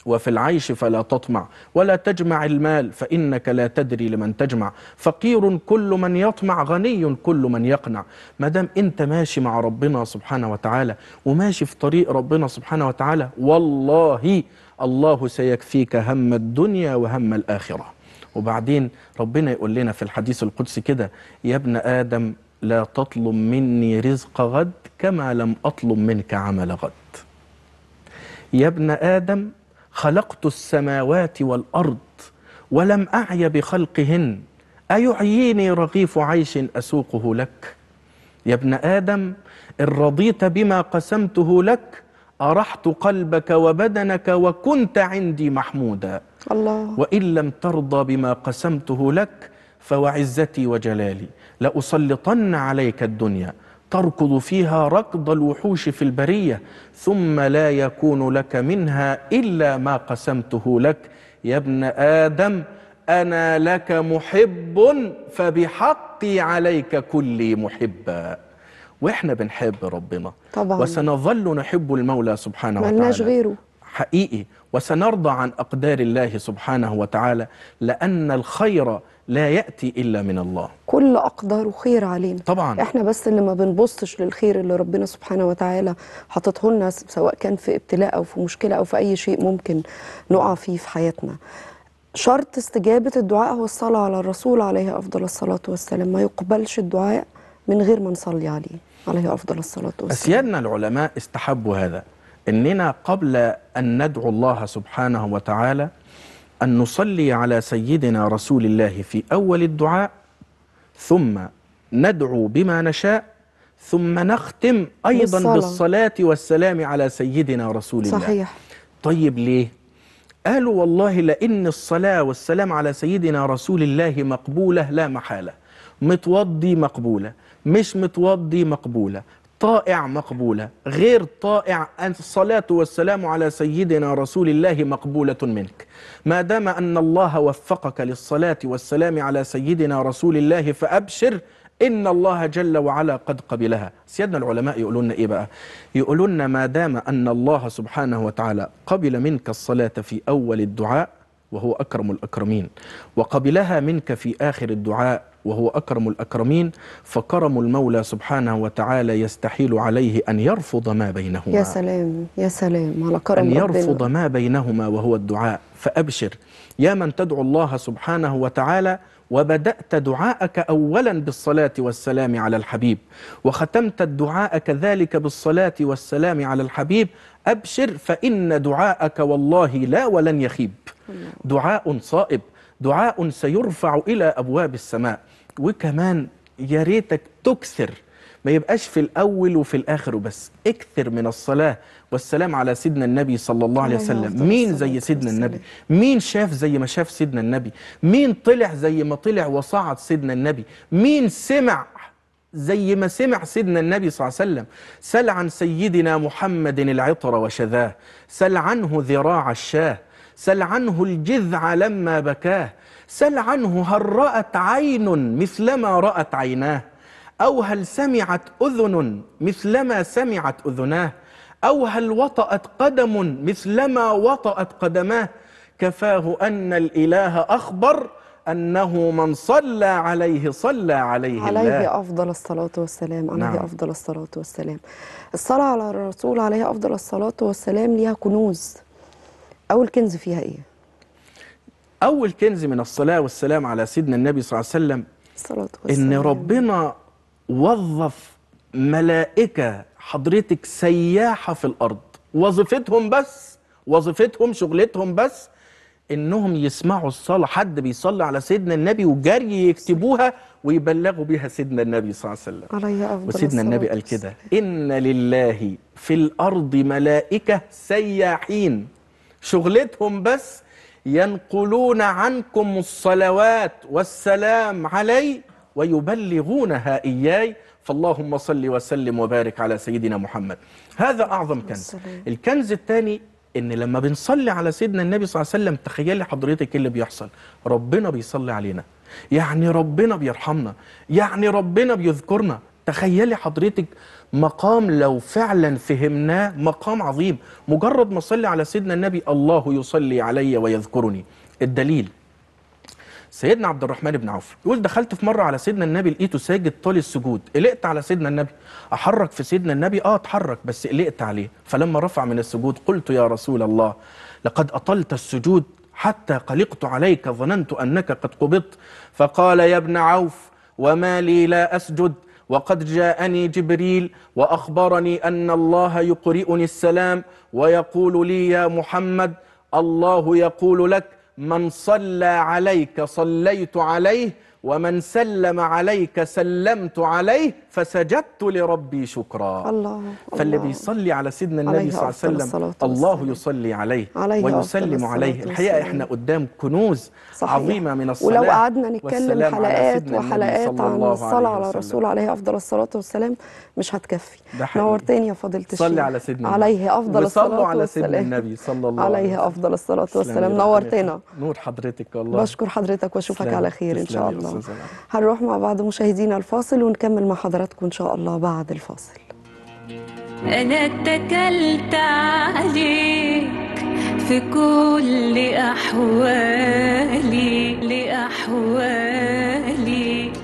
وفي العيش فلا تطمع ولا تجمع المال فإنك لا تدري لمن تجمع فقير كل من يطمع غني كل من يقنع ما دام أنت ماشي مع ربنا سبحانه وتعالى وماشي في طريق ربنا سبحانه وتعالى والله الله سيكفيك هم الدنيا وهم الآخرة وبعدين ربنا يقول لنا في الحديث القدسي كده يا ابن آدم لا تطلب مني رزق غد كما لم أطلب منك عمل غد يا ابن آدم خلقت السماوات والأرض ولم أعي بخلقهن أيعييني رغيف عيش أسوقه لك يا ابن آدم إن رضيت بما قسمته لك أرحت قلبك وبدنك وكنت عندي محمودا الله وإن لم ترضى بما قسمته لك فوعزتي وجلالي لأسلطن عليك الدنيا تركض فيها ركض الوحوش في البرية ثم لا يكون لك منها إلا ما قسمته لك يا ابن آدم أنا لك محب فبحقي عليك كلي محبا وإحنا بنحب ربنا طبعاً. وسنظل نحب المولى سبحانه وتعالى ملناش غيره حقيقي وسنرضى عن أقدار الله سبحانه وتعالى لأن الخير لا يأتي إلا من الله كل أقداره خير علينا طبعا احنا بس اللي ما بنبصش للخير اللي ربنا سبحانه وتعالى حاططه لنا سواء كان في ابتلاء او في مشكله او في اي شيء ممكن نقع فيه في حياتنا شرط استجابه الدعاء هو الصلاه على الرسول عليه افضل الصلاه والسلام ما يقبلش الدعاء من غير ما نصلي عليه عليه افضل الصلاه والسلام أسيادنا العلماء استحبوا هذا إننا قبل أن ندعو الله سبحانه وتعالى أن نصلي على سيدنا رسول الله في أول الدعاء ثم ندعو بما نشاء ثم نختم أيضا بالصلاة. بالصلاة والسلام على سيدنا رسول الله صحيح طيب ليه؟ قالوا والله لأن الصلاة والسلام على سيدنا رسول الله مقبولة لا محالة متوضي مقبولة مش متوضي مقبولة طائع مقبولة غير طائع الصلاة والسلام على سيدنا رسول الله مقبولة منك ما دام أن الله وفقك للصلاة والسلام على سيدنا رسول الله فأبشر إن الله جل وعلا قد قبلها سيادنا العلماء يقولون إيه بقى يقولون ما دام أن الله سبحانه وتعالى قبل منك الصلاة في أول الدعاء وهو أكرم الأكرمين وقبلها منك في آخر الدعاء وهو أكرم الأكرمين فكرم المولى سبحانه وتعالى يستحيل عليه أن يرفض ما بينهما يا سلام يا سلام على كرم أن ربنا يرفض ما بينهما وهو الدعاء فأبشر يا من تدعو الله سبحانه وتعالى وبدأت دعاءك أولا بالصلاة والسلام على الحبيب وختمت الدعاء كذلك بالصلاة والسلام على الحبيب أبشر فإن دعاءك والله لا ولن يخيب دعاء صائب دعاء سيرفع إلى أبواب السماء وكمان يا ريتك تكثر ما يبقاش في الأول وفي الآخر وبس اكثر من الصلاة والسلام على سيدنا النبي صلى الله عليه عليه أفضل وسلم مين الصلاة زي سيدنا والسلام. النبي مين شاف زي ما شاف سيدنا النبي مين طلع زي ما طلع وصعد سيدنا النبي مين سمع زي ما سمع سيدنا النبي صلى الله عليه وسلم سل عن سيدنا محمد العطر وشذاه سل عنه ذراع الشاه سل عنه الجذع لما بكاه سل عنه هل رأت عين مثلما رأت عيناه أو هل سمعت أذن مثلما سمعت أذناه أو هل وطأت قدم مثلما وطأت قدماه كفاه أن الإله أخبر أنه من صلى عليه صلى عليه, الله عليه أفضل الصلاة والسلام عليه نعم. أفضل الصلاة والسلام الصلاة على الرسول عليه أفضل الصلاة والسلام ليها كنوز أول كنز فيها إيه؟ أول كنز من الصلاة والسلام على سيدنا النبي صلى الله عليه وسلم الصلاة والسلام إن ربنا وظف ملائكة حضرتك سياحة في الأرض وظيفتهم بس وظيفتهم شغلتهم بس إنهم يسمعوا الصلاة حد بيصلي على سيدنا النبي وجري يكتبوها ويبلغوا بيها سيدنا النبي صلى الله عليه وسلم عليه أفضل وسيدنا النبي الصلاة قال كده إن لله في الأرض ملائكة سياحين شغلتهم بس ينقلون عنكم الصلوات والسلام علي ويبلغونها إياي فاللهم صل وسلم وبارك على سيدنا محمد هذا أعظم كنز والسلام. الكنز الثاني إن لما بنصلي على سيدنا النبي صلى الله عليه وسلم تخيلي حضرتك إيه اللي بيحصل ربنا بيصلي علينا يعني ربنا بيرحمنا يعني ربنا بيذكرنا تخيلي حضرتك مقام لو فعلا فهمناه مقام عظيم مجرد ما صلي على سيدنا النبي الله يصلي علي ويذكرني الدليل سيدنا عبد الرحمن بن عوف يقول دخلت في مره على سيدنا النبي لقيته ساجد طال السجود قلقت على سيدنا النبي احرك في سيدنا النبي اه اتحرك بس قلقت عليه فلما رفع من السجود قلت يا رسول الله لقد اطلت السجود حتى قلقت عليك ظننت انك قد قبضت فقال يا ابن عوف وما لي لا اسجد وقد جاءني جبريل واخبرني ان الله يقرئني السلام ويقول لي يا محمد الله يقول لك من صلى عليك صليت عليه ومن سلم عليك سلمت عليه فسجدت لربي شكرا الله فاللي الله. بيصلي على سيدنا عليه النبي صلى الله أفضل عليه الصلاة وسلم الله والسلام. يصلي عليه, عليه أفضل ويسلم الصلاة عليه الحقيقة والسلام. احنا قدام كنوز صحيح. عظيمة من الصلاة ولو قعدنا نتكلم والسلام على حلقات سيدنا النبي وحلقات صلى عن الله الصلاة على وسلم. الرسول عليه أفضل الصلاة والسلام مش هتكفي ده حقيقي. نورتني يا فضيلة الشيخ صلي على سيدنا النبي. عليه أفضل وصلوا الصلاة على سيدنا والسلام النبي صلى الله عليه عليه وسلم. أفضل الصلاة تسلمي والسلام ربنا نورتنا يخليك. نور حضرتك والله بشكر حضرتك واشوفك تسلمي. على خير ان شاء تسلمي يا الله أستاذة نعم. هنروح مع بعض مشاهدينا الفاصل ونكمل مع حضراتكم ان شاء الله بعد الفاصل أنا اتكلت عليك في كل أحوالي لأحوالي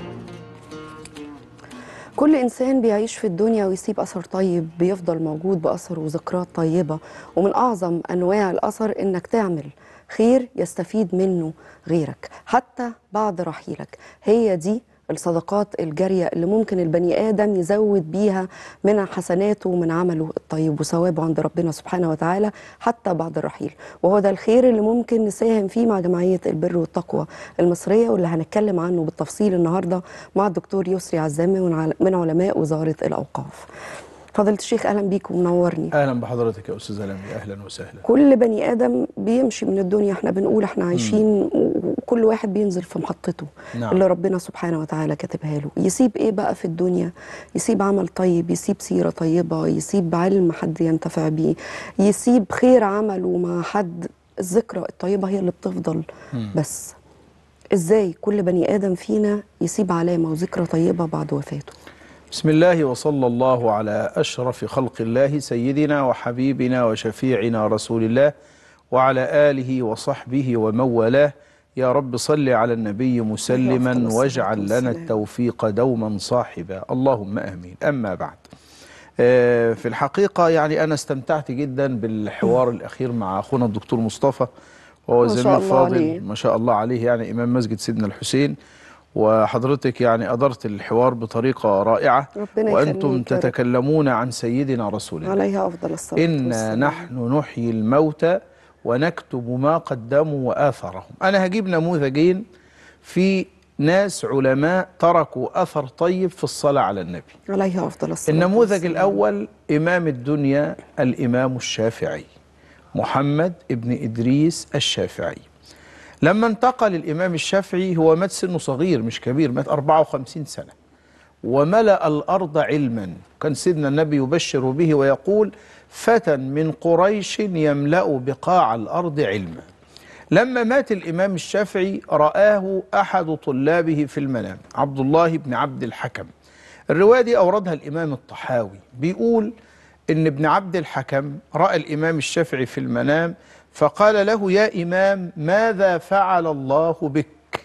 كل إنسان بيعيش في الدنيا ويسيب أثر طيب بيفضل موجود بأثر وذكريات طيبة ومن أعظم أنواع الأثر إنك تعمل خير يستفيد منه غيرك حتى بعد رحيلك هي دي الصدقات الجارية اللي ممكن البني آدم يزود بيها من حسناته ومن عمله الطيب وثوابه عند ربنا سبحانه وتعالى حتى بعد الرحيل وهو ده الخير اللي ممكن نساهم فيه مع جمعية البر والتقوى المصرية واللي هنتكلم عنه بالتفصيل النهاردة مع الدكتور يسري عزامي من عل- من علماء وزارة الأوقاف فضيلة الشيخ أهلا بيك ومنورني اهلا بحضرتك يا استاذ لمي اهلا وسهلا كل بني ادم بيمشي من الدنيا احنا بنقول احنا عايشين وكل واحد بينزل في محطته نعم. اللي ربنا سبحانه وتعالى كاتبها له يسيب ايه بقى في الدنيا يسيب عمل طيب يسيب سيره طيبه يسيب علم حد ينتفع بيه يسيب خير عمله مع حد الذكرى الطيبه هي اللي بتفضل بس ازاي كل بني ادم فينا يسيب علامه وذكرى طيبه بعد وفاته بسم الله وصلى الله على اشرف خلق الله سيدنا وحبيبنا وشفيعنا رسول الله وعلى اله وصحبه ومن والاه يا رب صل على النبي أفضل مسلما الصلاة واجعل لنا والسلام. التوفيق دوما صاحبا اللهم امين اما بعد آه، في الحقيقه يعني انا استمتعت جدا بالحوار الاخير مع اخونا الدكتور مصطفى وهو ما شاء زميل الله فاضل عليه. ما شاء الله عليه يعني امام مسجد سيدنا الحسين وحضرتك يعني ادرت الحوار بطريقه رائعه ربنا وانتم يخليك يا رب. تتكلمون عن سيدنا رسول الله عليه افضل الصلاه انا والسلام. نحن نحيي الموتى ونكتب ما قدموا واثرهم انا هجيب نموذجين في ناس علماء تركوا اثر طيب في الصلاه على النبي عليه افضل الصلاه النموذج والسلام. الأول إمام الدنيا الإمام الشافعي محمد ابن إدريس الشافعي لما انتقل الإمام الشافعي هو مات سنه صغير مش كبير مات 54 سنة وملأ الأرض علما كان سيدنا النبي يبشر به ويقول فتى من قريش يملأ بقاع الأرض علما لما مات الإمام الشافعي رآه أحد طلابه في المنام عبد الله بن عبد الحكم الرواية دي أوردها الإمام الطحاوي بيقول إن ابن عبد الحكم رأى الإمام الشافعي في المنام فقال له يا إمام ماذا فعل الله بك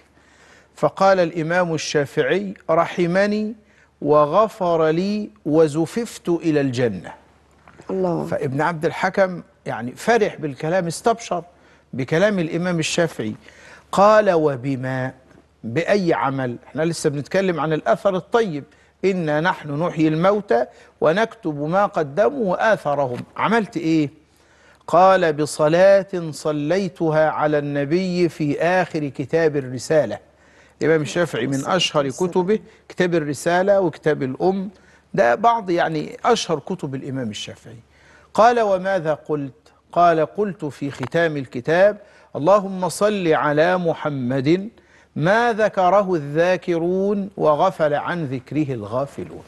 فقال الإمام الشافعي رحمني وغفر لي وزففت إلى الجنة الله فابن عبد الحكم يعني فرح بالكلام استبشر بكلام الإمام الشافعي قال وبما بأي عمل احنا لسه بنتكلم عن الأثر الطيب إنا نحن نحيي الموتى ونكتب ما قدموا وآثرهم عملت إيه قال بصلاة صليتها على النبي في آخر كتاب الرسالة الإمام الشافعي من أشهر كتبه كتاب الرسالة وكتاب الأم ده بعض يعني أشهر كتب الإمام الشافعي قال وماذا قلت قال قلت في ختام الكتاب اللهم صل على محمد ما ذكره الذاكرون وغفل عن ذكره الغافلون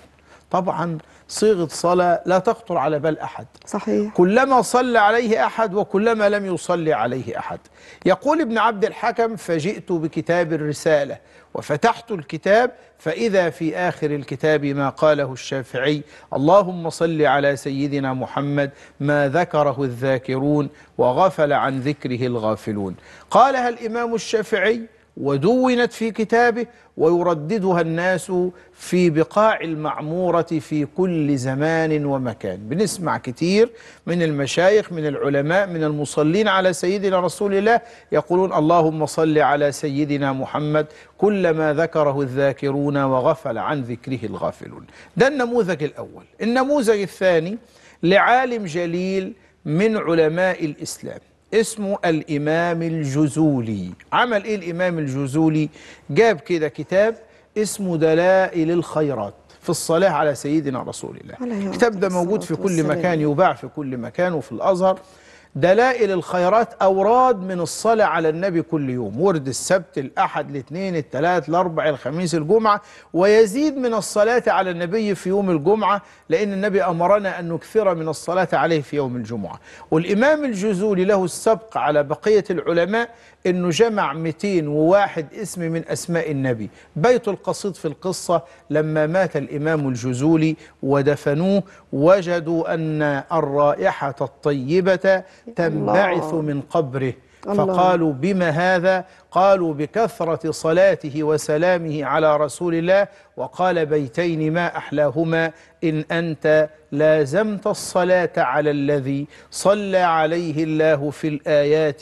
طبعا صيغة صلاة لا تخطر على بال أحد صحيح كلما صلى عليه أحد وكلما لم يصلي عليه أحد يقول ابن عبد الحكم فجئت بكتاب الرسالة وفتحت الكتاب فإذا في آخر الكتاب ما قاله الشافعي اللهم صل على سيدنا محمد ما ذكره الذاكرون وغفل عن ذكره الغافلون قالها الإمام الشافعي ودونت في كتابه ويرددها الناس في بقاع المعمورة في كل زمان ومكان بنسمع كتير من المشايخ من العلماء من المصلين على سيدنا رسول الله يقولون اللهم صل على سيدنا محمد كلما ذكره الذاكرون وغفل عن ذكره الغافلون ده النموذج الأول النموذج الثاني لعالم جليل من علماء الإسلام اسمه الإمام الجزولي عمل إيه الإمام الجزولي جاب كده كتاب اسمه دلائل الخيرات في الصلاة على سيدنا رسول الله عليه الكتاب ده أفضل موجود في الصلاة كل والسلام. مكان يباع في كل مكان وفي الأزهر دلائل الخيرات أوراد من الصلاة على النبي كل يوم ورد السبت الأحد الاثنين الثلاث الأربع الخميس الجمعة ويزيد من الصلاة على النبي في يوم الجمعة لأن النبي أمرنا أن نكثر من الصلاة عليه في يوم الجمعة والإمام الجزولي له السبق على بقية العلماء أنه جمع 201 اسم من أسماء النبي بيت القصيد في القصة لما مات الإمام الجزولي ودفنوه وجدوا أن الرائحة الطيبة تنبعث من قبره الله. فقالوا بما هذا قالوا بكثرة صلاته وسلامه على رسول الله وقال بيتين ما أحلاهما إن أنت لازمت الصلاة على الذي صلى عليه الله في الآيات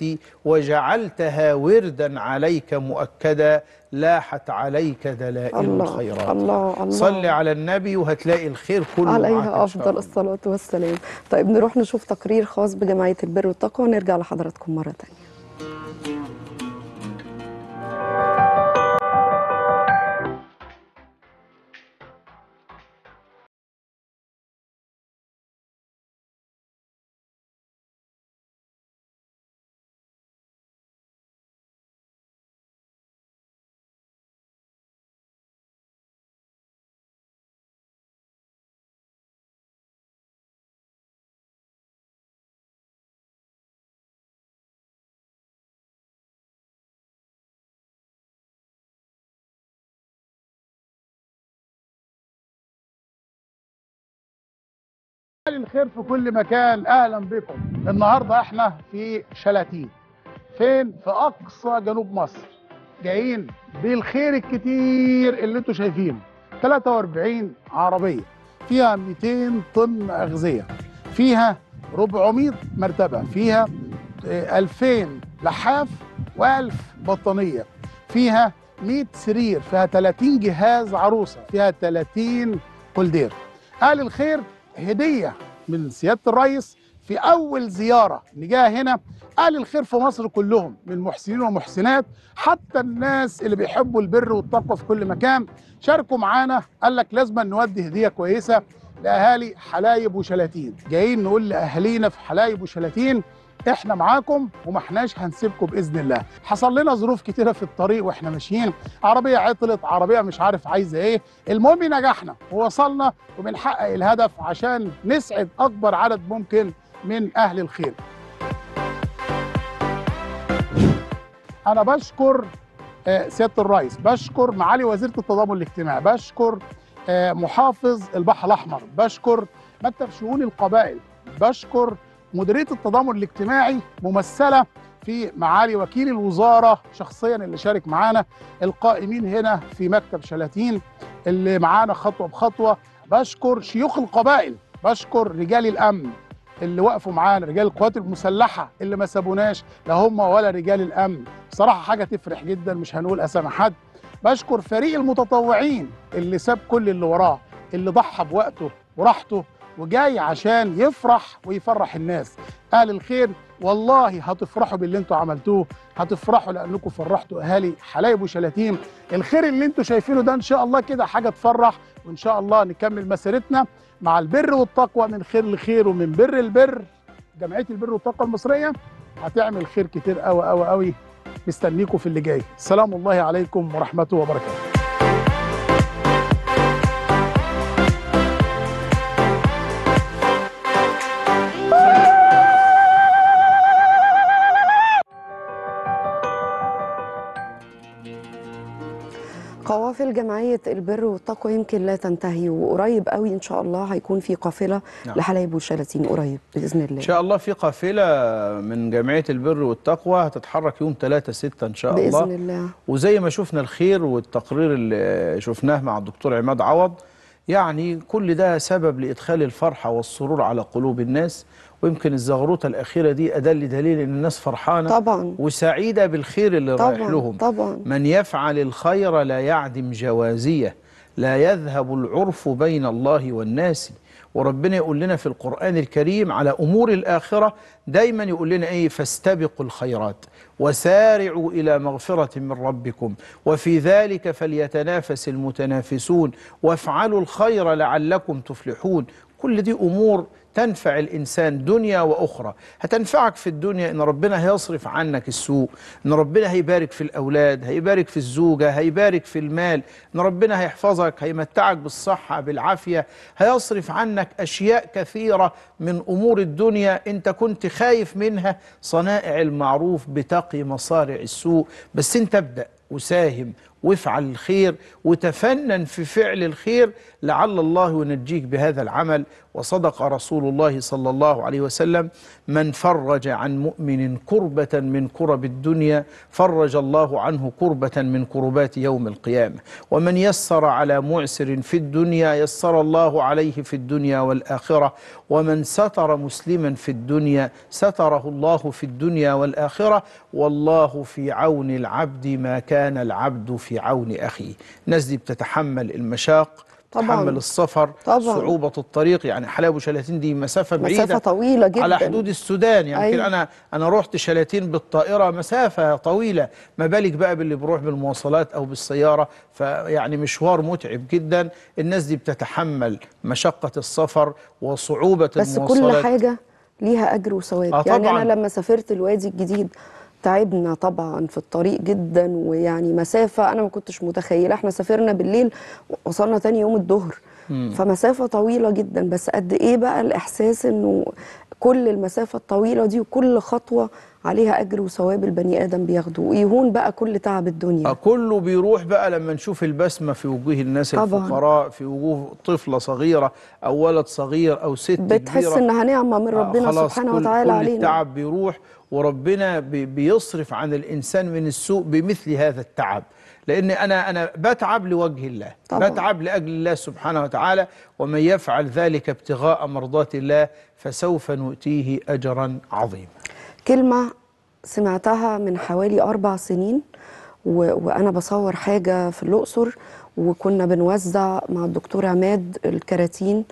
وجعلتها وردا عليك مؤكدا لاحت عليك دلائل الله الخيرات الله الله صل على النبي وهتلاقي الخير كله معاك عليها إن شاء أفضل الله. الصلاة والسلام طيب نروح نشوف تقرير خاص بجمعية البر والتقوى ونرجع لحضراتكم مرة تانية أهل الخير في كل مكان اهلا بكم النهارده احنا في شلاتين فين في اقصى جنوب مصر جايين بالخير الكتير اللي انتوا شايفينه 43 عربيه فيها 200 طن اغذيه فيها 400 مرتبه فيها آه، 2000 لحاف و1000 بطانيه فيها 100 سرير فيها 30 جهاز عروسه فيها 30 كولدير اهل الخير هديه من سياده الرئيس في اول زياره نجاها هنا اهل الخير في مصر كلهم من محسنين ومحسنات حتى الناس اللي بيحبوا البر والتقوى في كل مكان شاركوا معانا قال لك لازم نودي هديه كويسه لاهالي حلايب وشلاتين جايين نقول لاهالينا في حلايب وشلاتين احنا معاكم وما احناش هنسيبكم باذن الله حصل لنا ظروف كتيره في الطريق واحنا ماشيين عربيه عطلت عربيه مش عارف عايزه ايه المهم نجحنا ووصلنا وبنحقق الهدف عشان نسعد اكبر عدد ممكن من اهل الخير انا بشكر آه، سياده الرئيس بشكر معالي وزيره التضامن الاجتماعي بشكر آه، محافظ البحر الاحمر بشكر مكتب شؤون القبائل بشكر مديريه التضامن الاجتماعي ممثله في معالي وكيل الوزاره شخصيا اللي شارك معانا القائمين هنا في مكتب شلاتين اللي معانا خطوه بخطوه بشكر شيوخ القبائل بشكر رجال الامن اللي وقفوا معانا رجال القوات المسلحه اللي ما سابوناش لا هم ولا رجال الامن بصراحه حاجه تفرح جدا مش هنقول اسامي حد بشكر فريق المتطوعين اللي ساب كل اللي وراه اللي ضحى بوقته وراحته وجاي عشان يفرح ويفرح الناس اهل الخير والله هتفرحوا باللي انتوا عملتوه هتفرحوا لانكم فرحتوا اهالي حلايب وشلاتين الخير اللي انتوا شايفينه ده ان شاء الله كده حاجه تفرح وان شاء الله نكمل مسيرتنا مع البر والتقوى من خير لخير ومن بر البر جمعيه البر والتقوى المصريه هتعمل خير كتير قوي قوي قوي مستنيكم في اللي جاي سلام الله عليكم ورحمته وبركاته قوافل جمعيه البر والتقوى يمكن لا تنتهي وقريب قوي ان شاء الله هيكون في قافله نعم. لحلايب والشلاتين قريب باذن الله ان شاء الله في قافله من جمعيه البر والتقوى هتتحرك يوم 3 6 ان شاء الله باذن الله وزي ما شفنا الخير والتقرير اللي شفناه مع الدكتور عماد عوض يعني كل ده سبب لإدخال الفرحة والسرور على قلوب الناس ويمكن الزغروطة الأخيرة دي أدل دليل إن الناس فرحانة طبعا وسعيدة بالخير اللي رايح طبعا لهم طبعا من يفعل الخير لا يعدم جوازيه لا يذهب العرف بين الله والناس وربنا يقول لنا في القرآن الكريم على أمور الآخرة دايما يقول لنا إيه فاستبقوا الخيرات وسارعوا إلى مغفرة من ربكم وفي ذلك فليتنافس المتنافسون وافعلوا الخير لعلكم تفلحون كل دي أمور تنفع الإنسان دنيا وأخرى هتنفعك في الدنيا إن ربنا هيصرف عنك السوء إن ربنا هيبارك في الأولاد هيبارك في الزوجة هيبارك في المال إن ربنا هيحفظك هيمتعك بالصحة بالعافية هيصرف عنك أشياء كثيرة من أمور الدنيا أنت كنت خايف منها صنائع المعروف بتقي مصارع السوء بس أنت ابدأ وساهم وافعل الخير وتفنن في فعل الخير لعل الله ينجيك بهذا العمل وصدق رسول الله صلى الله عليه وسلم من فرج عن مؤمن كربة من كرب الدنيا فرج الله عنه كربة من كربات يوم القيامة ومن يسر على معسر في الدنيا يسر الله عليه في الدنيا والآخرة ومن ستر مسلما في الدنيا ستره الله في الدنيا والآخرة والله في عون العبد ما كان العبد في عون أخيه الناس دي بتتحمل المشاق طبعاً. تحمل السفر طبعاً. صعوبة الطريق يعني حلايب وشلاتين دي مسافة بعيدة مسافه طويله جدا على حدود السودان يمكن أيوة. انا انا رحت شلاتين بالطائره مسافه طويله ما بالك بقى باللي بيروح بالمواصلات او بالسياره فيعني مشوار متعب جدا الناس دي بتتحمل مشقه السفر وصعوبه بس المواصلات كل حاجه ليها اجر وثواب آه يعني طبعاً. انا لما سافرت الوادي الجديد تعبنا طبعا في الطريق جدا ويعني مسافه انا ما كنتش متخيله احنا سافرنا بالليل وصلنا تاني يوم الظهر فمسافه طويله جدا بس قد ايه بقى الاحساس انه كل المسافه الطويله دي وكل خطوه عليها اجر وثواب البني ادم بياخده ويهون بقى كل تعب الدنيا آه، كله بيروح بقى لما نشوف البسمة في وجوه الناس طبعاً. الفقراء في وجوه طفلة صغيرة أو ولد صغير أو ست بتحس كبيرة انها نعمه من آه، ربنا خلاص سبحانه كل وتعالى كل علينا التعب بيروح وربنا بي- بيصرف عن الانسان من السوء بمثل هذا التعب لان انا انا بتعب لوجه الله طبعاً. بتعب لاجل الله سبحانه وتعالى ومن يفعل ذلك ابتغاء مرضات الله فسوف نؤتيه اجرا عظيما كلمة سمعتها من حوالي أربع سنين و... وأنا بصور حاجة في الأقصر وكنا بنوزع مع الدكتور عماد الكراتين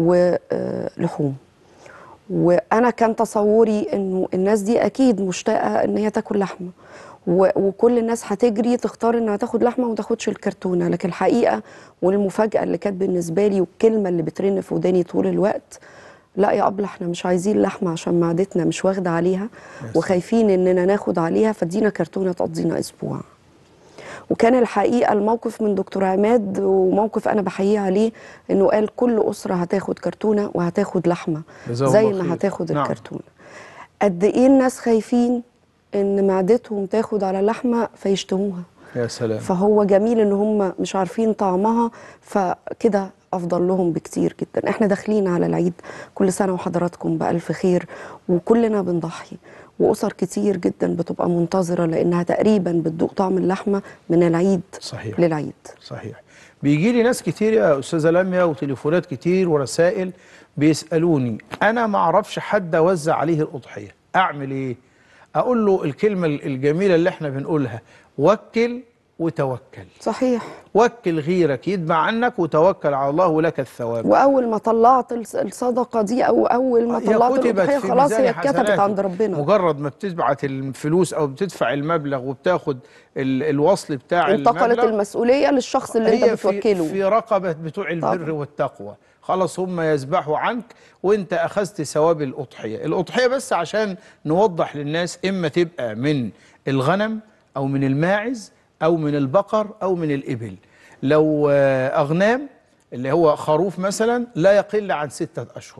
ولحوم وأنا كان تصوري إنه الناس دي أكيد مشتاقة إن هي تاكل لحمة و... وكل الناس هتجري تختار إنها تاخد لحمة وما تاخدش الكرتونة لكن الحقيقة والمفاجأة اللي كانت بالنسبة لي والكلمة اللي بترن في وداني طول الوقت لا يا أبلة احنا مش عايزين لحمة عشان معدتنا مش واخدة عليها وخايفين إننا ناخد عليها فادينا كرتونة تقضينا أسبوع وكان الحقيقة الموقف من دكتور عماد وموقف أنا بحييه عليه إنه قال كل أسرة هتاخد كرتونة وهتاخد لحمة جزاه زي الله ما خير. هتاخد نعم. الكرتونة قد إيه الناس خايفين إن معدتهم تاخد على اللحمة فيشتهوها يا سلام فهو جميل ان هم مش عارفين طعمها فكده افضل لهم بكتير جدا احنا داخلين على العيد كل سنه وحضراتكم بالف خير وكلنا بنضحي واسر كتير جدا بتبقى منتظره لانها تقريبا بتدوق طعم اللحمه من العيد صحيح للعيد صحيح بيجي لي ناس كتير يا استاذه لميا وتليفونات كتير ورسائل بيسالوني انا ما اعرفش حد اوزع عليه الاضحيه اعمل ايه اقول له الكلمه الجميله اللي احنا بنقولها وكل وتوكل صحيح وكل غيرك يتبع عنك وتوكل على الله ولك الثواب واول ما طلعت الص- الصدقه دي او اول ما هي طلعت كتبت الاضحيه في خلاص ميزان هي اتكتبت حسناتك. عند ربنا مجرد ما بتبعت الفلوس او بتدفع المبلغ وبتاخد ال- الوصل بتاع انتقلت المبلغ المسؤوليه للشخص اللي انت هي في, بتوكله في رقبة بتوع البر طبعا. والتقوى خلاص هم يسبحوا عنك وانت اخذت ثواب الاضحيه الاضحيه بس عشان نوضح للناس اما تبقى من الغنم او من الماعز او من البقر او من الابل لو آه، اغنام اللي هو خروف مثلا لا يقل عن ستة اشهر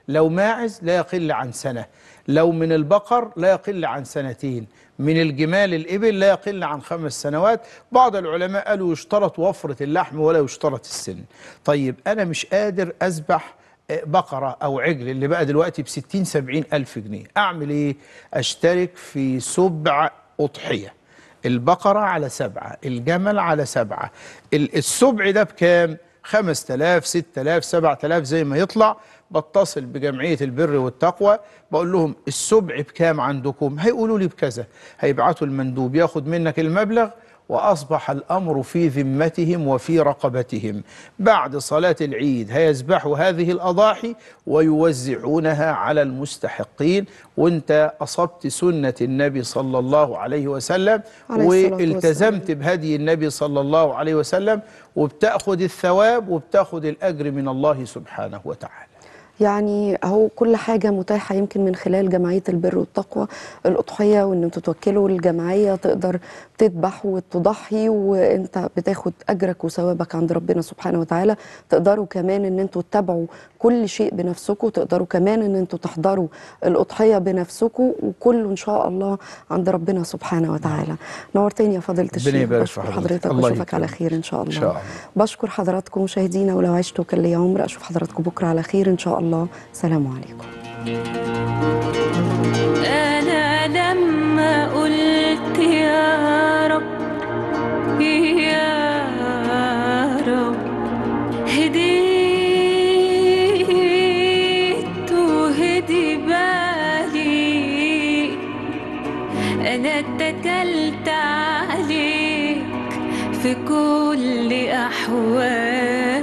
لو ماعز لا يقل عن سنة لو من البقر لا يقل عن سنتين من الجمال الإبل لا يقل عن خمس سنوات بعض العلماء قالوا يشترط وفرة اللحم ولا يشترط السن طيب أنا مش قادر أذبح بقرة أو عجل اللي بقى دلوقتي بستين سبعين ألف جنيه أعمل إيه؟ أشترك في سبع أضحية البقرة على سبعة الجمل على سبعة ال- السبع ده بكام؟ خمس تلاف ست تلاف سبع تلاف زي ما يطلع بتصل بجمعية البر والتقوى بقول لهم السبع بكام عندكم هيقولوا لي بكذا هيبعتوا المندوب ياخد منك المبلغ وأصبح الأمر في ذمتهم وفي رقبتهم بعد صلاة العيد هيذبحوا هذه الأضاحي ويوزعونها على المستحقين وانت أصبت سنة النبي صلى الله عليه وسلم عليه الصلاة والتزمت بهدي النبي صلى الله عليه وسلم وبتأخذ الثواب وبتأخذ الأجر من الله سبحانه وتعالى يعني اهو كل حاجه متاحه يمكن من خلال جمعيه البر والتقوى الاضحيه وان انتوا توكلوا الجمعيه تقدر تذبح وتضحي وانت بتاخد اجرك وثوابك عند ربنا سبحانه وتعالى تقدروا كمان ان انتوا تتابعوا كل شيء بنفسكم تقدروا كمان ان انتوا تحضروا الاضحيه بنفسكم وكله ان شاء الله عند ربنا سبحانه وتعالى نورتني يا فضيله الشيخ يبارك في بشكر حضرتك. حضرتك الله واشوفك على يكرمك. خير ان شاء الله إن شاء الله. بشكر حضراتكم مشاهدينا ولو عشت وكان لي عمر اشوف حضراتكم بكره على خير ان شاء الله سلام عليكم أنا لما قلت يا رب يا رب هديت وهدي بالي أنا اتكلت عليك في كل أحوالي